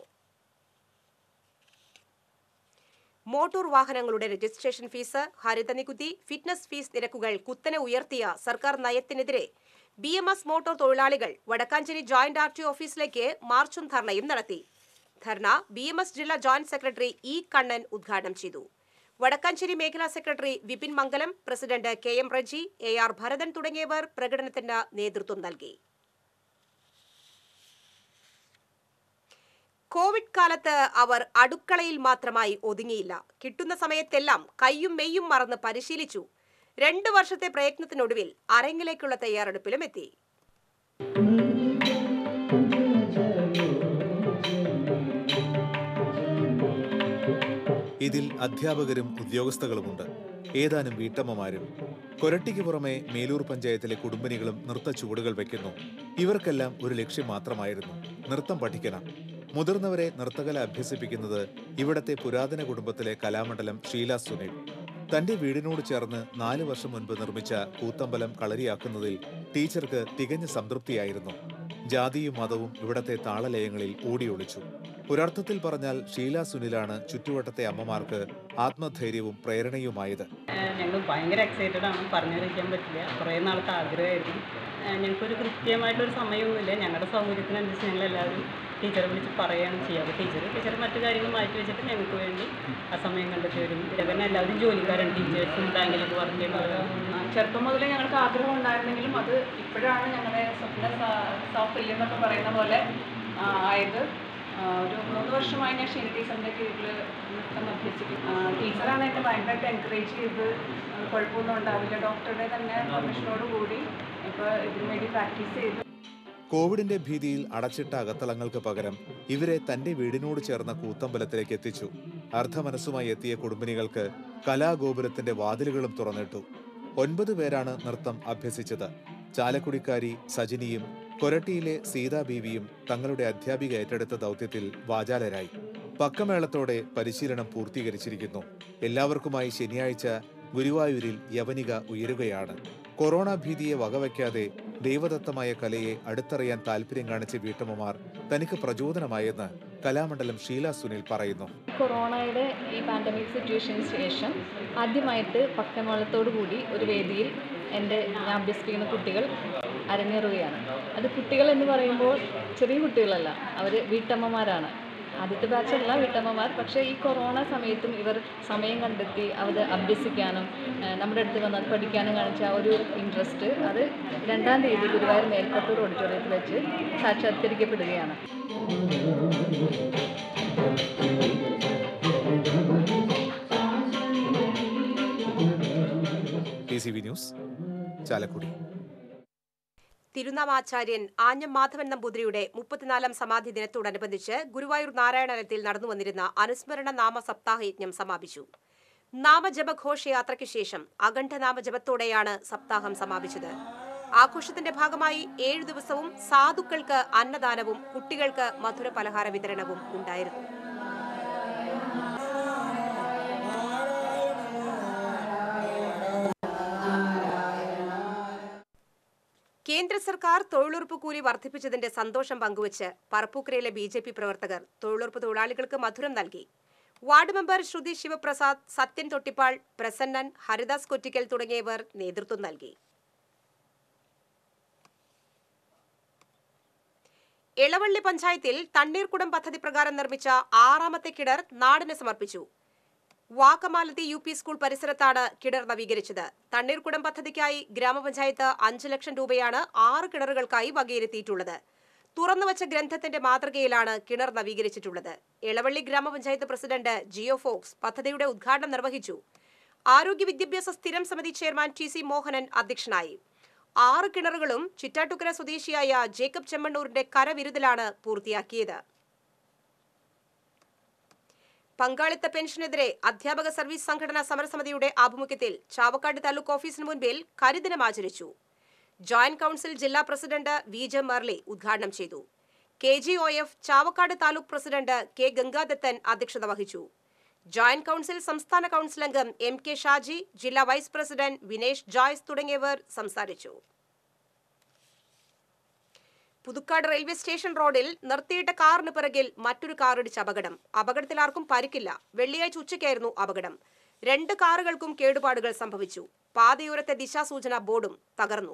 മോട്ടോർ വാഹനങ്ങളുടെ രജിസ്ട്രേഷൻ ഫീസ് ഹരിത നികുതി ഫിറ്റ്നസ് ഫീസ് നിരക്കുകൾ കുത്തനെ ഉയർത്തിയ സർക്കാർ നയത്തിനെതിരെ ബി എം എസ് മോട്ടോർ തൊഴിലാളികൾ വടക്കാഞ്ചേരി ജോയിന്റ് ആർ ടി ഓഫീസിലേക്ക് മാർച്ചും ധർണയും നടത്തി ധർണ ബി എം എസ് ജില്ലാ ജോയിന്റ് സെക്രട്ടറി ഇ കണ്ണൻ ഉദ്ഘാടനം ചെയ്തു വടക്കാഞ്ചേരി മേഖലാ secretary Vipin Mangalam president K M Reji A R Bharathan തുടങ്ങിയവർ പ്രകടനത്തിന് നേതൃത്വം നൽകി കോവിഡ് കാലത്ത് അവർ അടുക്കളയിൽ മാത്രമായി ഒതുങ്ങിയില്ല കിട്ടുന്ന സമയത്തെല്ലാം കയ്യും മെയ്യും മറന്ന് പരിശീലിച്ചു രണ്ടു വർഷത്തെ പ്രയത്നത്തിനൊടുവിൽ അരങ്ങിലേക്കുള്ള തയ്യാറെടുപ്പിലും എത്തി ഇതിൽ അധ്യാപകരും ഉദ്യോഗസ്ഥകളുമുണ്ട് ഏതാനും വീട്ടമ്മമാരും കൊരട്ടിക്ക് പുറമെ മേലൂർ പഞ്ചായത്തിലെ കുടുംബിനികളും നൃത്ത ചുവടുകൾ വയ്ക്കുന്നു ഇവർക്കെല്ലാം ഒരു ലക്ഷ്യം മാത്രമായിരുന്നു നൃത്തം പഠിക്കണം മുതിർന്നവരെ നൃത്തകല അഭ്യസിപ്പിക്കുന്നത് ഇവിടത്തെ പുരാതന കുടുംബത്തിലെ കലാമണ്ഡലം ഷീല സുനിൽ തന്റെ വീടിനോട് ചേർന്ന് നാല് വർഷം മുൻപ് നിർമ്മിച്ച കൂത്തമ്പലം കളരിയാക്കുന്നതിൽ ടീച്ചർക്ക് തികഞ്ഞ സംതൃപ്തിയായിരുന്നു ജാതിയും മതവും ഇവിടത്തെ താളലയങ്ങളിൽ ഓടിയൊളിച്ചു ഒരർത്ഥത്തിൽ പറഞ്ഞാൽ ഷീല സുനിലാണ് ചുറ്റുവട്ടത്തെ അമ്മമാർക്ക് ആത്മധൈര്യവും പ്രേരണയുമായത് ഞങ്ങൾ ഭയങ്കര എക്സൈറ്റഡ് ആണ് പറഞ്ഞറിയിക്കാൻ പറ്റില്ല കുറേ നാളത്തെ ആഗ്രഹമായിരുന്നു ഏഹ് ഞങ്ങൾക്കൊരു കൃത്യമായിട്ടൊരു സമയമൊന്നുമില്ല ഞങ്ങളുടെ സൗകര്യത്തിനനുസരിച്ച് ഞങ്ങൾ എല്ലാവരും ടീച്ചറെ വിളിച്ച് പറയുകയാണ് ചെയ്യുക അപ്പോൾ ടീച്ചർ ടീച്ചർ മറ്റു കാര്യങ്ങൾ മാറ്റി വെച്ചിട്ട് ഞങ്ങൾക്ക് വേണ്ടി ആ സമയം കണ്ടെത്തി വരും ഇതന്നെ എല്ലാവരും ജോലിക്കാരാണ് ടീച്ചേഴ്സും ബാങ്കിലൊക്കെ വർക്ക് ചെയ്യുന്നവരാണ് ചെറുപ്പം മുതലേ ഞങ്ങൾക്ക് ആഗ്രഹം ഉണ്ടായിരുന്നെങ്കിലും അത് ഇപ്പോഴാണ് ഞങ്ങളുടെ സ്വപ്ന സാഫല്യം എന്നൊക്കെ പറയുന്ന പോലെ ആ, ആയത് ആ, ഒരു മൂന്ന് വർഷമായി ഞാൻ ഷീന ടീച്ചറിൻ്റെ കീഴിൽ നൃത്തം അഭ്യസിക്കും ആ, ടീച്ചറാണ് എന്നെ ഭയങ്കരമായിട്ട് എൻകറേജ് ചെയ്ത് ആ, കുഴപ്പമൊന്നും ഉണ്ടാവില്ല ഡോക്ടറുടെ തന്നെ പെർമിഷനോട് കൂടി ഇപ്പോൾ ഇതിനു വേണ്ടി പ്രാക്ടീസ് ചെയ്തു കോവിഡിന്റെ ഭീതിയിൽ അടച്ചിട്ട അകത്തളങ്ങൾക്ക് പകരം ഇവരെ തന്റെ വീടിനോട് ചേർന്ന കൂത്തമ്പലത്തിലേക്ക് എത്തിച്ചു അർദ്ധമനസ്സുമായി എത്തിയ കുടുംബിനികൾക്ക് കലാഗോപുരത്തിന്റെ വാതിലുകളും തുറന്നിട്ടു ഒൻപത് പേരാണ് നൃത്തം അഭ്യസിച്ചത് ചാലക്കുടിക്കാരി സജിനിയും കൊരട്ടിയിലെ സീതാ ബീവിയും തങ്ങളുടെ അധ്യാപിക ഏറ്റെടുത്ത ദൗത്യത്തിൽ വാചാലരായി പക്കമേളത്തോടെ പരിശീലനം പൂർത്തീകരിച്ചിരിക്കുന്നു എല്ലാവർക്കുമായി ശനിയാഴ്ച ഗുരുവായൂരിൽ യവനിക ഉയരുകയാണ് കൊറോണ ഭീതിയെ വകവയ്ക്കാതെ ദൈവദത്തമായ കലയെ അടുത്തറിയാൻ താല്പര്യം കാണിച്ച വീട്ടമ്മമാർ തനിക്ക് പ്രചോദനമായെന്ന് കലാമണ്ഡലം ഷീല സുനിൽ പറയുന്നു കൊറോണയുടെ ഈ പാൻഡമിക് സിറ്റുവേഷന് ശേഷം ആദ്യമായിട്ട് പക്കമേളത്തോടു കൂടി ഒരു വേദിയിൽ എൻ്റെ ഞാൻ അഭ്യസിപ്പിക്കുന്ന കുട്ടികൾ അരങ്ങേറുകയാണ് അത് കുട്ടികൾ എന്ന് പറയുമ്പോൾ ചെറിയ കുട്ടികളല്ല അവർ വീട്ടമ്മമാരാണ് ആദ്യത്തെ ബാച്ചല്ല വീട്ടമ്മമാർ പക്ഷേ ഈ കൊറോണ സമയത്തും ഇവർ സമയം കണ്ടെത്തി അവർ അഭ്യസിക്കാനും ഏഹ് നമ്മുടെ അടുത്ത് വന്ന് അത് പഠിക്കാനും കാണിച്ച ആ ഒരു ഇൻട്രസ്റ്റ് അത് രണ്ടാം തീയതി ഗുരുവായൂർ മേൽക്കത്തൂർ ഓഡിറ്റോറിയത്തിൽ വെച്ച് സാക്ഷാത്കരിക്കപ്പെടുകയാണ് T C V news Chalakudy തിരുനാമാചാര്യൻ ആഞ്ഞം മാധവൻ നമ്പൂതിരിയുടെ മുപ്പത്തിനാലാം സമാധി ദിനത്തോടനുബന്ധിച്ച് ഗുരുവായൂർ നാരായണലത്തിൽ നടന്നു വന്നിരുന്ന അനുസ്മരണ നാമ സപ്താഹയജ്ഞം സമാപിച്ചു നാമജപ ഘോഷയാത്രയ്ക്ക് ശേഷം അഖണ്ഡ നാമജപത്തോടെയാണ് സപ്താഹം സമാപിച്ചത് ആഘോഷത്തിന്റെ ഭാഗമായി ഏഴു ദിവസവും സാധുക്കൾക്ക് അന്നദാനവും കുട്ടികൾക്ക് മധുര പലഹാര വിതരണവും ഉണ്ടായിരുന്നു കേന്ദ്ര സർക്കാർ തൊഴിലുറപ്പ് കൂലി വർദ്ധിപ്പിച്ചതിന്റെ സന്തോഷം പങ്കുവച്ച് പറപ്പൂക്കരയിലെ ബി ജെ പി പ്രവർത്തകർ തൊഴിലുറപ്പ് തൊഴിലാളികൾക്ക് മധുരം നൽകി വാർഡ് മെമ്പർ ശ്രുതി ശിവപ്രസാദ് സത്യൻ തൊട്ടിപ്പാൾ പ്രസന്നൻ ഹരിദാസ് കൊറ്റിക്കൽ തുടങ്ങിയവർ നേതൃത്വം നൽകി എളവള്ളി പഞ്ചായത്തിൽ തണ്ണീർക്കുടം പദ്ധതി പ്രകാരം നിർമ്മിച്ച ആറാമത്തെ കിണർ നാടിന് സമർപ്പിച്ചു വാക്കമാലത്തി യു പി സ്കൂൾ പരിസരത്താണ് കിണർ നവീകരിച്ചത് തണ്ണീർക്കുടം പദ്ധതിക്കായി ഗ്രാമപഞ്ചായത്ത് അഞ്ച് ലക്ഷം രൂപയാണ് ആറ് കിണറുകൾക്കായി വകയിരുത്തിയിട്ടുള്ളത് തുറന്നുവച്ച ഗ്രന്ഥത്തിന്റെ മാതൃകയിലാണ് കിണർ നവീകരിച്ചിട്ടുള്ളത് എളവള്ളി ഗ്രാമപഞ്ചായത്ത് പ്രസിഡന്റ് ജിയോ ഫോക്സ് പദ്ധതിയുടെ ഉദ്ഘാടനം നിർവഹിച്ചു ആരോഗ്യ വിദ്യാഭ്യാസ സ്ഥിരം സമിതി ചെയർമാൻ ടി സി മോഹനൻ അധ്യക്ഷനായി ആറ് കിണറുകളും ചിറ്റാട്ടുകര സ്വദേശിയായ ജേക്കബ് ചെമ്മണ്ണൂരിന്റെ കരവിരുതിലാണ് പൂർത്തിയാക്കിയത് പങ്കാളിത്ത പെൻഷനെതിരെ അധ്യാപക സർവീസ് സംഘടനാ സമരസമിതിയുടെ ആഭിമുഖ്യത്തിൽ ചാവക്കാട് താലൂക്ക് ഓഫീസിന് മുൻപിൽ കരിദിനം ആചരിച്ചു ജോയിന്റ് കൌൺസിൽ ജില്ലാ പ്രസിഡന്റ് വി ജെ മർലി ഉദ്ഘാടനം ചെയ്തു K G O F Chavakkad taluk president K Gangadathan അധ്യക്ഷത വഹിച്ചു ജോയിന്റ് കൌൺസിൽ സംസ്ഥാന കൌൺസിൽ അംഗം എം കെ ഷാജി ജില്ലാ വൈസ് പ്രസിഡന്റ് വിനേഷ് ജോയ്സ് തുടങ്ങിയവർ സംസാരിച്ചു പുതുക്കാട് റെയിൽവേ സ്റ്റേഷൻ റോഡിൽ നിർത്തിയിട്ട കാറിന് പിറകിൽ മറ്റൊരു കാറിടിച്ച് അപകടം അപകടത്തിൽ ആർക്കും പരിക്കില്ല വെള്ളിയാഴ്ച ഉച്ചയ്ക്കായിരുന്നു അപകടം രണ്ട് കാറുകൾക്കും കേടുപാടുകൾ സംഭവിച്ചു പാതയോരത്തെ ദിശാസൂചന ബോർഡും തകർന്നു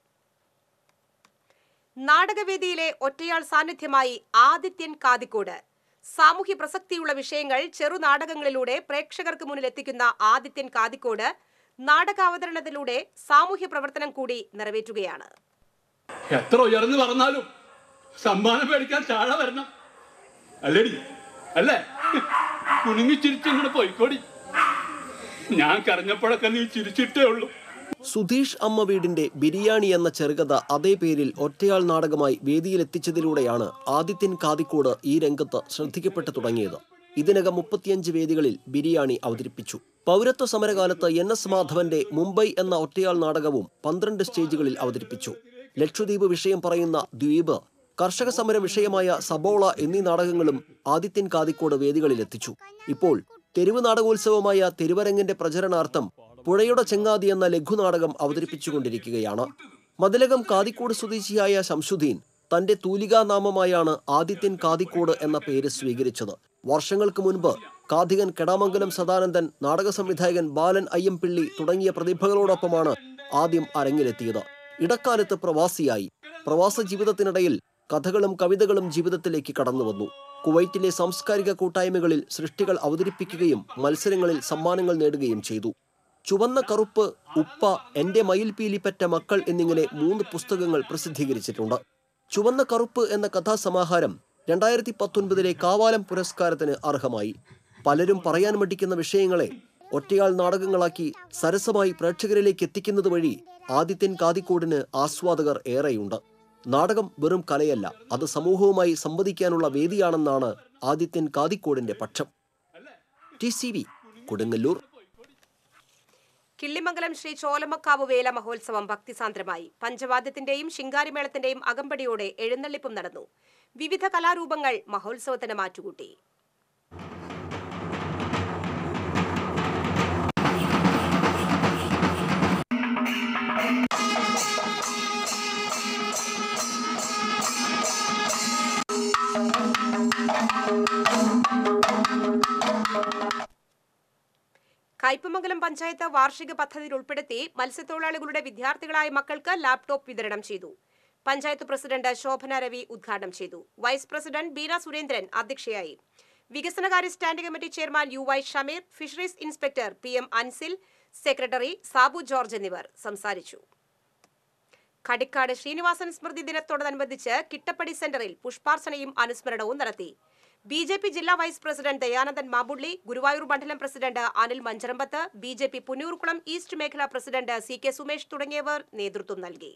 നാടകവേദിയിലെ ഒറ്റയാൾ സാന്നിധ്യമായി ആദിത്യൻ കാതിക്കോട് സാമൂഹ്യ പ്രസക്തിയുള്ള വിഷയങ്ങൾ ചെറുനാടകങ്ങളിലൂടെ പ്രേക്ഷകർക്ക് മുന്നിൽ എത്തിക്കുന്ന ആദിത്യൻ കാതിക്കോട് നാടകാവതരണത്തിലൂടെ സാമൂഹ്യ പ്രവർത്തനം കൂടി നിറവേറ്റുകയാണ് എത്ര ഉയർന്നു പറഞ്ഞാലും സമ്മാനം മേടിക്കാൻ താഴെ വരണം അല്ലേടി അല്ലേ കുണുങ്ങി ചിരിച്ചിങ്ങനെ പോയിക്കോടി ഞാൻ കരഞ്ഞപ്പോഴൊക്കെ നീ ചിരിച്ചിട്ടേ ഉള്ളൂ സുധീഷ് അമ്മ വീടിന്റെ ബിരിയാണി എന്ന ചെറുകഥ അതേ പേരിൽ ഒറ്റയാൾ നാടകമായി വേദിയിലെത്തിച്ചതിലൂടെയാണ് ആദിത്യൻ കാതിക്കോട് ഈ രംഗത്ത് ശ്രദ്ധിക്കപ്പെട്ടു തുടങ്ങിയത് ഇതിനകം മുപ്പത്തിയഞ്ച് വേദികളിൽ ബിരിയാണി അവതരിപ്പിച്ചു പൗരത്വ സമരകാലത്ത് എൻ എസ് മാധവന്റെ മുംബൈ എന്ന ഒറ്റയാൾ നാടകവും പന്ത്രണ്ട് സ്റ്റേജുകളിൽ അവതരിപ്പിച്ചു ലക്ഷദ്വീപ് വിഷയം പറയുന്ന ദ്വീപ് കർഷക സമര വിഷയമായ സബോള എന്നീ നാടകങ്ങളും ആദിത്യൻ കാതിക്കോട് വേദികളിലെത്തിച്ചു ഇപ്പോൾ തെരുവ് നാടകോത്സവമായ തിരുവരങ്ങിന്റെ പ്രചരണാർത്ഥം പുഴയുടെ ചെങ്ങാതി എന്ന ലഘുനാടകം അവതരിപ്പിച്ചുകൊണ്ടിരിക്കുകയാണ് മതിലകം കാതിക്കോട് സ്വദേശിയായ ശംസുദ്ദീൻ തന്റെ തൂലികാനാമമായാണ് ആദിത്യൻ കാതിക്കോട് എന്ന പേര് സ്വീകരിച്ചത് വർഷങ്ങൾക്ക് മുൻപ് കാഥികൻ കെടാമംഗലം സദാനന്ദൻ നാടക സംവിധായകൻ ബാലൻ അയ്യംപിള്ളി തുടങ്ങിയ പ്രതിഭകളോടൊപ്പമാണ് ആദ്യം അരങ്ങിലെത്തിയത് ഇടക്കാലത്ത് പ്രവാസിയായി പ്രവാസ ജീവിതത്തിനിടയിൽ കഥകളും കവിതകളും ജീവിതത്തിലേക്ക് കടന്നു വന്നു കുവൈറ്റിലെ സാംസ്കാരിക കൂട്ടായ്മകളിൽ സൃഷ്ടികൾ അവതരിപ്പിക്കുകയും മത്സരങ്ങളിൽ സമ്മാനങ്ങൾ നേടുകയും ചെയ്തു ചുവന്ന കറുപ്പ് ഉപ്പ എന്റെ മയിൽപീലിപ്പറ്റ മക്കൾ എന്നിങ്ങനെ മൂന്ന് പുസ്തകങ്ങൾ പ്രസിദ്ധീകരിച്ചിട്ടുണ്ട് ചുവന്ന കറുപ്പ് എന്ന കഥാസമാഹാരം രണ്ടായിരത്തി പത്തൊൻപതിലെ കാവാലം പുരസ്കാരത്തിന് അർഹമായി പലരും പറയാൻ മടിക്കുന്ന വിഷയങ്ങളെ ഒറ്റയാൾ നാടകങ്ങളാക്കി സരസമായി പ്രേക്ഷകരിലേക്ക് എത്തിക്കുന്നത് വഴി ആദിത്യൻ കാതിക്കോടിന് ആസ്വാദകർ ഏറെയുണ്ട് നാടകം വെറും കലയല്ല അത് സമൂഹവുമായി സംവദിക്കാനുള്ള വേദിയാണെന്നാണ് ആദിത്യൻ കാതിക്കോടിന്റെ പക്ഷം T C V Kodungallur Killimangalam Sree Cholamakkavu Vela മഹോത്സവം ഭക്തിസാന്ദ്രമായി പഞ്ചവാദ്യത്തിന്റെയും ശിങ്കാരിമേളത്തിന്റെയും അകമ്പടിയോടെ എഴുന്നള്ളിപ്പും നടന്നു വിവിധ കലാരൂപങ്ങൾ മഹോത്സവത്തിന് മാറ്റുകൂട്ടി കയ്പമംഗലം പഞ്ചായത്ത് വാർഷിക പദ്ധതിയിൽ ഉൾപ്പെടുത്തി മത്സ്യത്തൊഴിലാളികളുടെ വിദ്യാർത്ഥികളായ മക്കൾക്ക് ലാപ്ടോപ്പ് വിതരണം ചെയ്തു പഞ്ചായത്ത് പ്രസിഡന്റ് ശോഭന രവി ഉദ്ഘാടനം ചെയ്തു വൈസ് പ്രസിഡന്റ് ബീന സുരേന്ദ്രൻ അധ്യക്ഷയായി വികസനകാര്യ standing committee chairman U Y Shameer fisheries inspector P M Ansil secretary Sabu George എന്നിവർ സംസാരിച്ചു കടിക്കാട് ശ്രീനിവാസൻ സ്മൃതി ദിനത്തോടനുബന്ധിച്ച് കിട്ടപ്പടി സെന്ററിൽ പുഷ്പാർച്ചനയും അനുസ്മരണവും നടത്തി ബി ജെ പി ജില്ലാ വൈസ് പ്രസിഡന്റ് ദയാനന്ദൻ മാമ്പുള്ളി ഗുരുവായൂർ മണ്ഡലം president Anil Mancharambath B J P Punnoorkulam east മേഖലാ പ്രസിഡന്റ് സി കെ സുമേഷ് തുടങ്ങിയവർ നേതൃത്വം നൽകി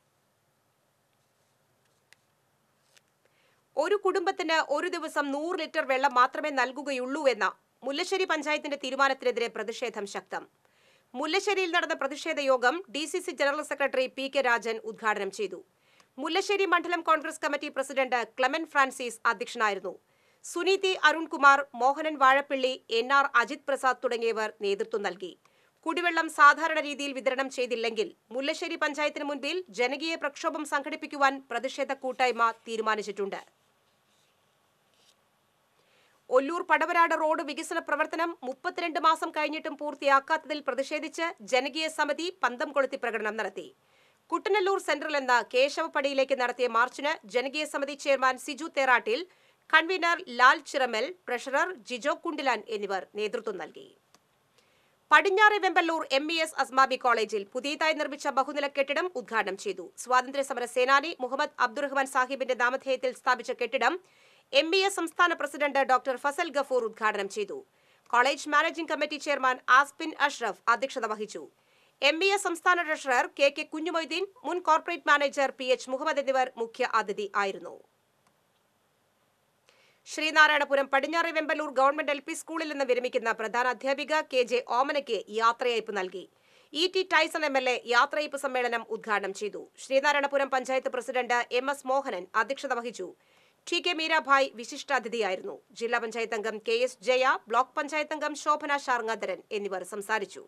ഒരു കുടുംബത്തിന് ഒരു ദിവസം നൂറ് ലിറ്റർ വെള്ളം മാത്രമേ നൽകുകയുള്ളൂ എന്ന മുല്ലശ്ശേരി പഞ്ചായത്തിന്റെ തീരുമാനത്തിനെതിരെ പ്രതിഷേധം ശക്തം മുല്ലശ്ശേരിയിൽ നടന്ന പ്രതിഷേധ യോഗം D C C general secretary P K Rajan ഉദ്ഘാടനം ചെയ്തു മുല്ലശ്ശേരി മണ്ഡലം കോൺഗ്രസ് കമ്മിറ്റി പ്രസിഡന്റ് ക്ലെമൻ ഫ്രാൻസിസ് അധ്യക്ഷനായിരുന്നു സുനീതി അരുൺകുമാർ മോഹനൻ വാഴപ്പിള്ളി എൻ ആർ അജിത് പ്രസാദ് തുടങ്ങിയവർ നേതൃത്വം നൽകി കുടിവെള്ളം സാധാരണ രീതിയിൽ വിതരണം ചെയ്തില്ലെങ്കിൽ മുല്ലശ്ശേരി പഞ്ചായത്തിന് മുൻപിൽ ജനകീയ പ്രക്ഷോഭം സംഘടിപ്പിക്കുവാൻ പ്രതിഷേധ കൂട്ടായ്മ തീരുമാനിച്ചിട്ടുണ്ട് ഒല്ലൂർ പടവരാട് റോഡ് വികസന പ്രവർത്തനം മുപ്പത്തിരണ്ട് മാസം കഴിഞ്ഞിട്ടും പൂർത്തിയാക്കാത്തതിൽ പ്രതിഷേധിച്ച് ജനകീയ സമിതി പന്തം കൊളുത്തി പ്രകടനം നടത്തി കുട്ടനല്ലൂർ സെന്ററിൽ നിന്ന് കേശവപ്പടിയിലേക്ക് നടത്തിയ മാർച്ചിന് ജനകീയ സമിതി chairman Siju Therattil convener Lal Chiramal treasurer Jijo Kundilan എന്നിവർ നേതൃത്വം നൽകി പടിഞ്ഞാറെ Vemballur M E S Asmabi കോളേജിൽ പുതിയതായി നിർമ്മിച്ച ബഹുനില കെട്ടിടം ഉദ്ഘാടനം ചെയ്തു സ്വാതന്ത്ര്യ സമര സേനാനി മുഹമ്മദ് അബ്ദുറഹ്മാൻ സാഹിബിന്റെ നാമധേയത്തിൽ സ്ഥാപിച്ച കെട്ടിടം എം ബി എസ് സംസ്ഥാന പ്രസിഡന്റ് ഡോക്ടർ ഫസൽ ഗഫൂർ ഉദ്ഘാടനം ചെയ്തു college managing committee chairman Aspin Ashraf അധ്യക്ഷത വഹിച്ചു എം ബി എസ് സംസ്ഥാന ട്രഷറർ കെ കെ കുഞ്ഞുമൊയ്തീൻ മുൻ corporate manager P H Muhammad എന്നിവർ മുഖ്യ അതിഥി ആയിരുന്നു ശ്രീനാരായണപുരം പടിഞ്ഞാറെ വെമ്പലൂർ ഗവൺമെന്റ് എൽ പി സ്കൂളിൽ നിന്ന് വിരമിക്കുന്ന പ്രധാന അധ്യാപിക കെ ജെ ഓമനയ്ക്ക് യാത്രയയപ്പ് നൽകി E T Tyson M L A യാത്രയയപ്പ് സമ്മേളനം ഉദ്ഘാടനം ചെയ്തു Sreenarayanapuram panchayat president M S Mohanan അധ്യക്ഷത വഹിച്ചു ടി കെ മീരാഭായ് വിശിഷ്ടാതിഥിയായിരുന്നു ജില്ലാ പഞ്ചായത്ത് അംഗം K S Jaya block panchayat അംഗം ശോഭന ഷാർങ്ങാധരൻ എന്നിവർ സംസാരിച്ചു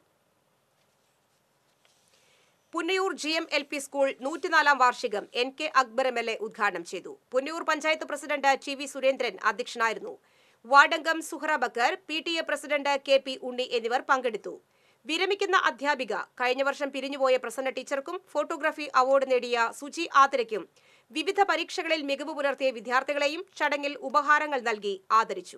Punnayur G M L P school നൂറ്റിനാലാം വാർഷികം N K Akbar M L A ഉദ്ഘാടനം ചെയ്തു Punnayur panchayat president T V Surendran അധ്യക്ഷനായിരുന്നു വാർഡംഗം Suhara Bakkar P T A president K P Unni എന്നിവർ പങ്കെടുത്തു വിരമിക്കുന്ന അധ്യാപിക കഴിഞ്ഞ വർഷം പിരിഞ്ഞുപോയ പ്രസന്ന ടീച്ചർക്കും ഫോട്ടോഗ്രാഫി അവാർഡ് നേടിയ സുജി ആതിരയ്ക്കും വിവിധ പരീക്ഷകളിൽ മികവ് പുലർത്തിയ വിദ്യാർത്ഥികളെയും ചടങ്ങിൽ ഉപഹാരങ്ങൾ നൽകി ആദരിച്ചു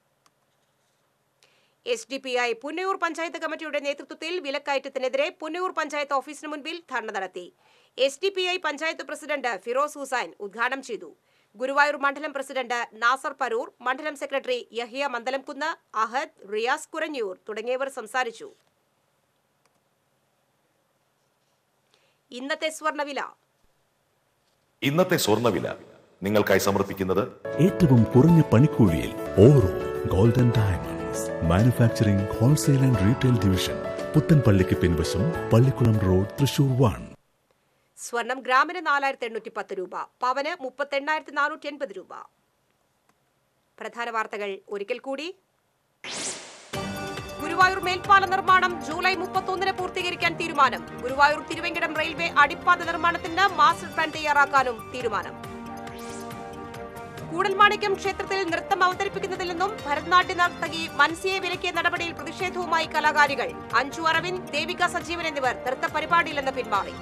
S D P I Punnayur panchayat കമ്മിറ്റിയുടെ നേതൃത്വത്തിൽ വിലക്കയറ്റത്തിനെതിരെ പുന്നയൂർ പഞ്ചായത്ത് ഓഫീസിന് മുൻപിൽ ധർണ നടത്തി S D P I panchayat president Feroz Hussain ഉദ്ഘാടനം ചെയ്തു ഗുരുവായൂർ മണ്ഡലം പ്രസിഡന്റ് നാസർ പരൂർ മണ്ഡലം സെക്രട്ടറി യഹിയ മന്ദലംകുന്ന് അഹദ് റിയാസ് കുരഞ്ഞൂർ തുടങ്ങിയവർ സംസാരിച്ചു ഇന്നത്തെ സ്വർണ്ണവില ഇന്നത്തെ സ്വർണ്ണവില നിങ്ങൾക്കായി സമർപ്പിക്കുന്നത് ഏറ്റവും കുറഞ്ഞ പണിക്കൂലിയിൽ Auro golden diamonds manufacturing wholesale and retail division പുത്തൻപള്ളിക്ക് പിൻവശം പള്ളിക്കുളം റോഡ് തൃശൂർ വൺ സ്വർണം ഗ്രാമിന് നാലായിരത്തി എണ്ണൂറ്റി പത്ത് രൂപ പവന് മുപ്പത്തെണ്ണായിരത്തി നാനൂറ്റി എൺപത് രൂപ പ്രധാന വാർത്തകൾ ഒരിക്കൽ കൂടി ഗുരുവായൂർ മേൽപ്പാല നിർമ്മാണം ജൂലൈ മുപ്പത്തൊന്നിന് പൂർത്തീകരിക്കാൻ തീരുമാനം ഗുരുവായൂർ തിരുവെങ്കടം റെയിൽവേ അടിപ്പാത നിർമ്മാണത്തിന് മാസ്റ്റർ പ്ലാൻ തയ്യാറാക്കാനും തീരുമാനം കൂടൽമാണിക്യം ക്ഷേത്രത്തിൽ നൃത്തം അവതരിപ്പിക്കുന്നതിൽ നിന്നും ഭരതനാട്യ നർത്തകി മൻസിയെ വിലക്കിയ നടപടിയിൽ പ്രതിഷേധവുമായി കലാകാരികൾ അഞ്ജു അരവിന്ദ് ദേവിക സജീവൻ എന്നിവർ നൃത്ത പരിപാടിയിൽ നിന്ന് പിന്മാറി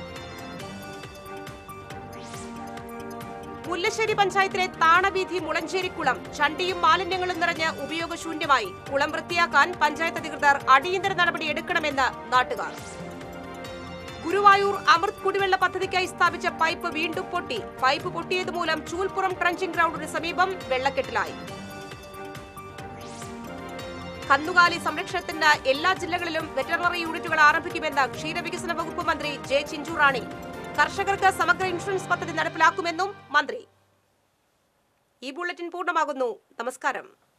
മുല്ലശ്ശേരി പഞ്ചായത്തിലെ താണവീഥി മുളഞ്ചേരിക്കുളം ചണ്ടിയും മാലിന്യങ്ങളും നിറഞ്ഞ് ഉപയോഗശൂന്യമായി കുളം വൃത്തിയാക്കാൻ പഞ്ചായത്ത് അധികൃതർ അടിയന്തര നടപടി എടുക്കണമെന്ന് നാട്ടുകാർ ഗുരുവായൂർ അമൃത് കുടിവെള്ള പദ്ധതിക്കായി സ്ഥാപിച്ച പൈപ്പ് വീണ്ടും പൊട്ടി പൈപ്പ് പൊട്ടിയത് മൂലം ചൂൽപ്പുറം ട്രഞ്ചിംഗ് ഗ്രൗണ്ടിന് സമീപം വെള്ളക്കെട്ടിലായി കന്നുകാലി സംരക്ഷണത്തിന് എല്ലാ ജില്ലകളിലും വെറ്ററിനറി യൂണിറ്റുകൾ ആരംഭിക്കുമെന്ന് ക്ഷീരവികസന വകുപ്പ് മന്ത്രി ജെ ചിഞ്ചുറാണി കർഷകർക്ക് സമഗ്ര ഇൻഷുറൻസ് പദ്ധതി നടപ്പിലാക്കുമെന്നും മന്ത്രി ഈ ബുള്ളറ്റിൻ പൂർണ്ണമാകുന്നു നമസ്കാരം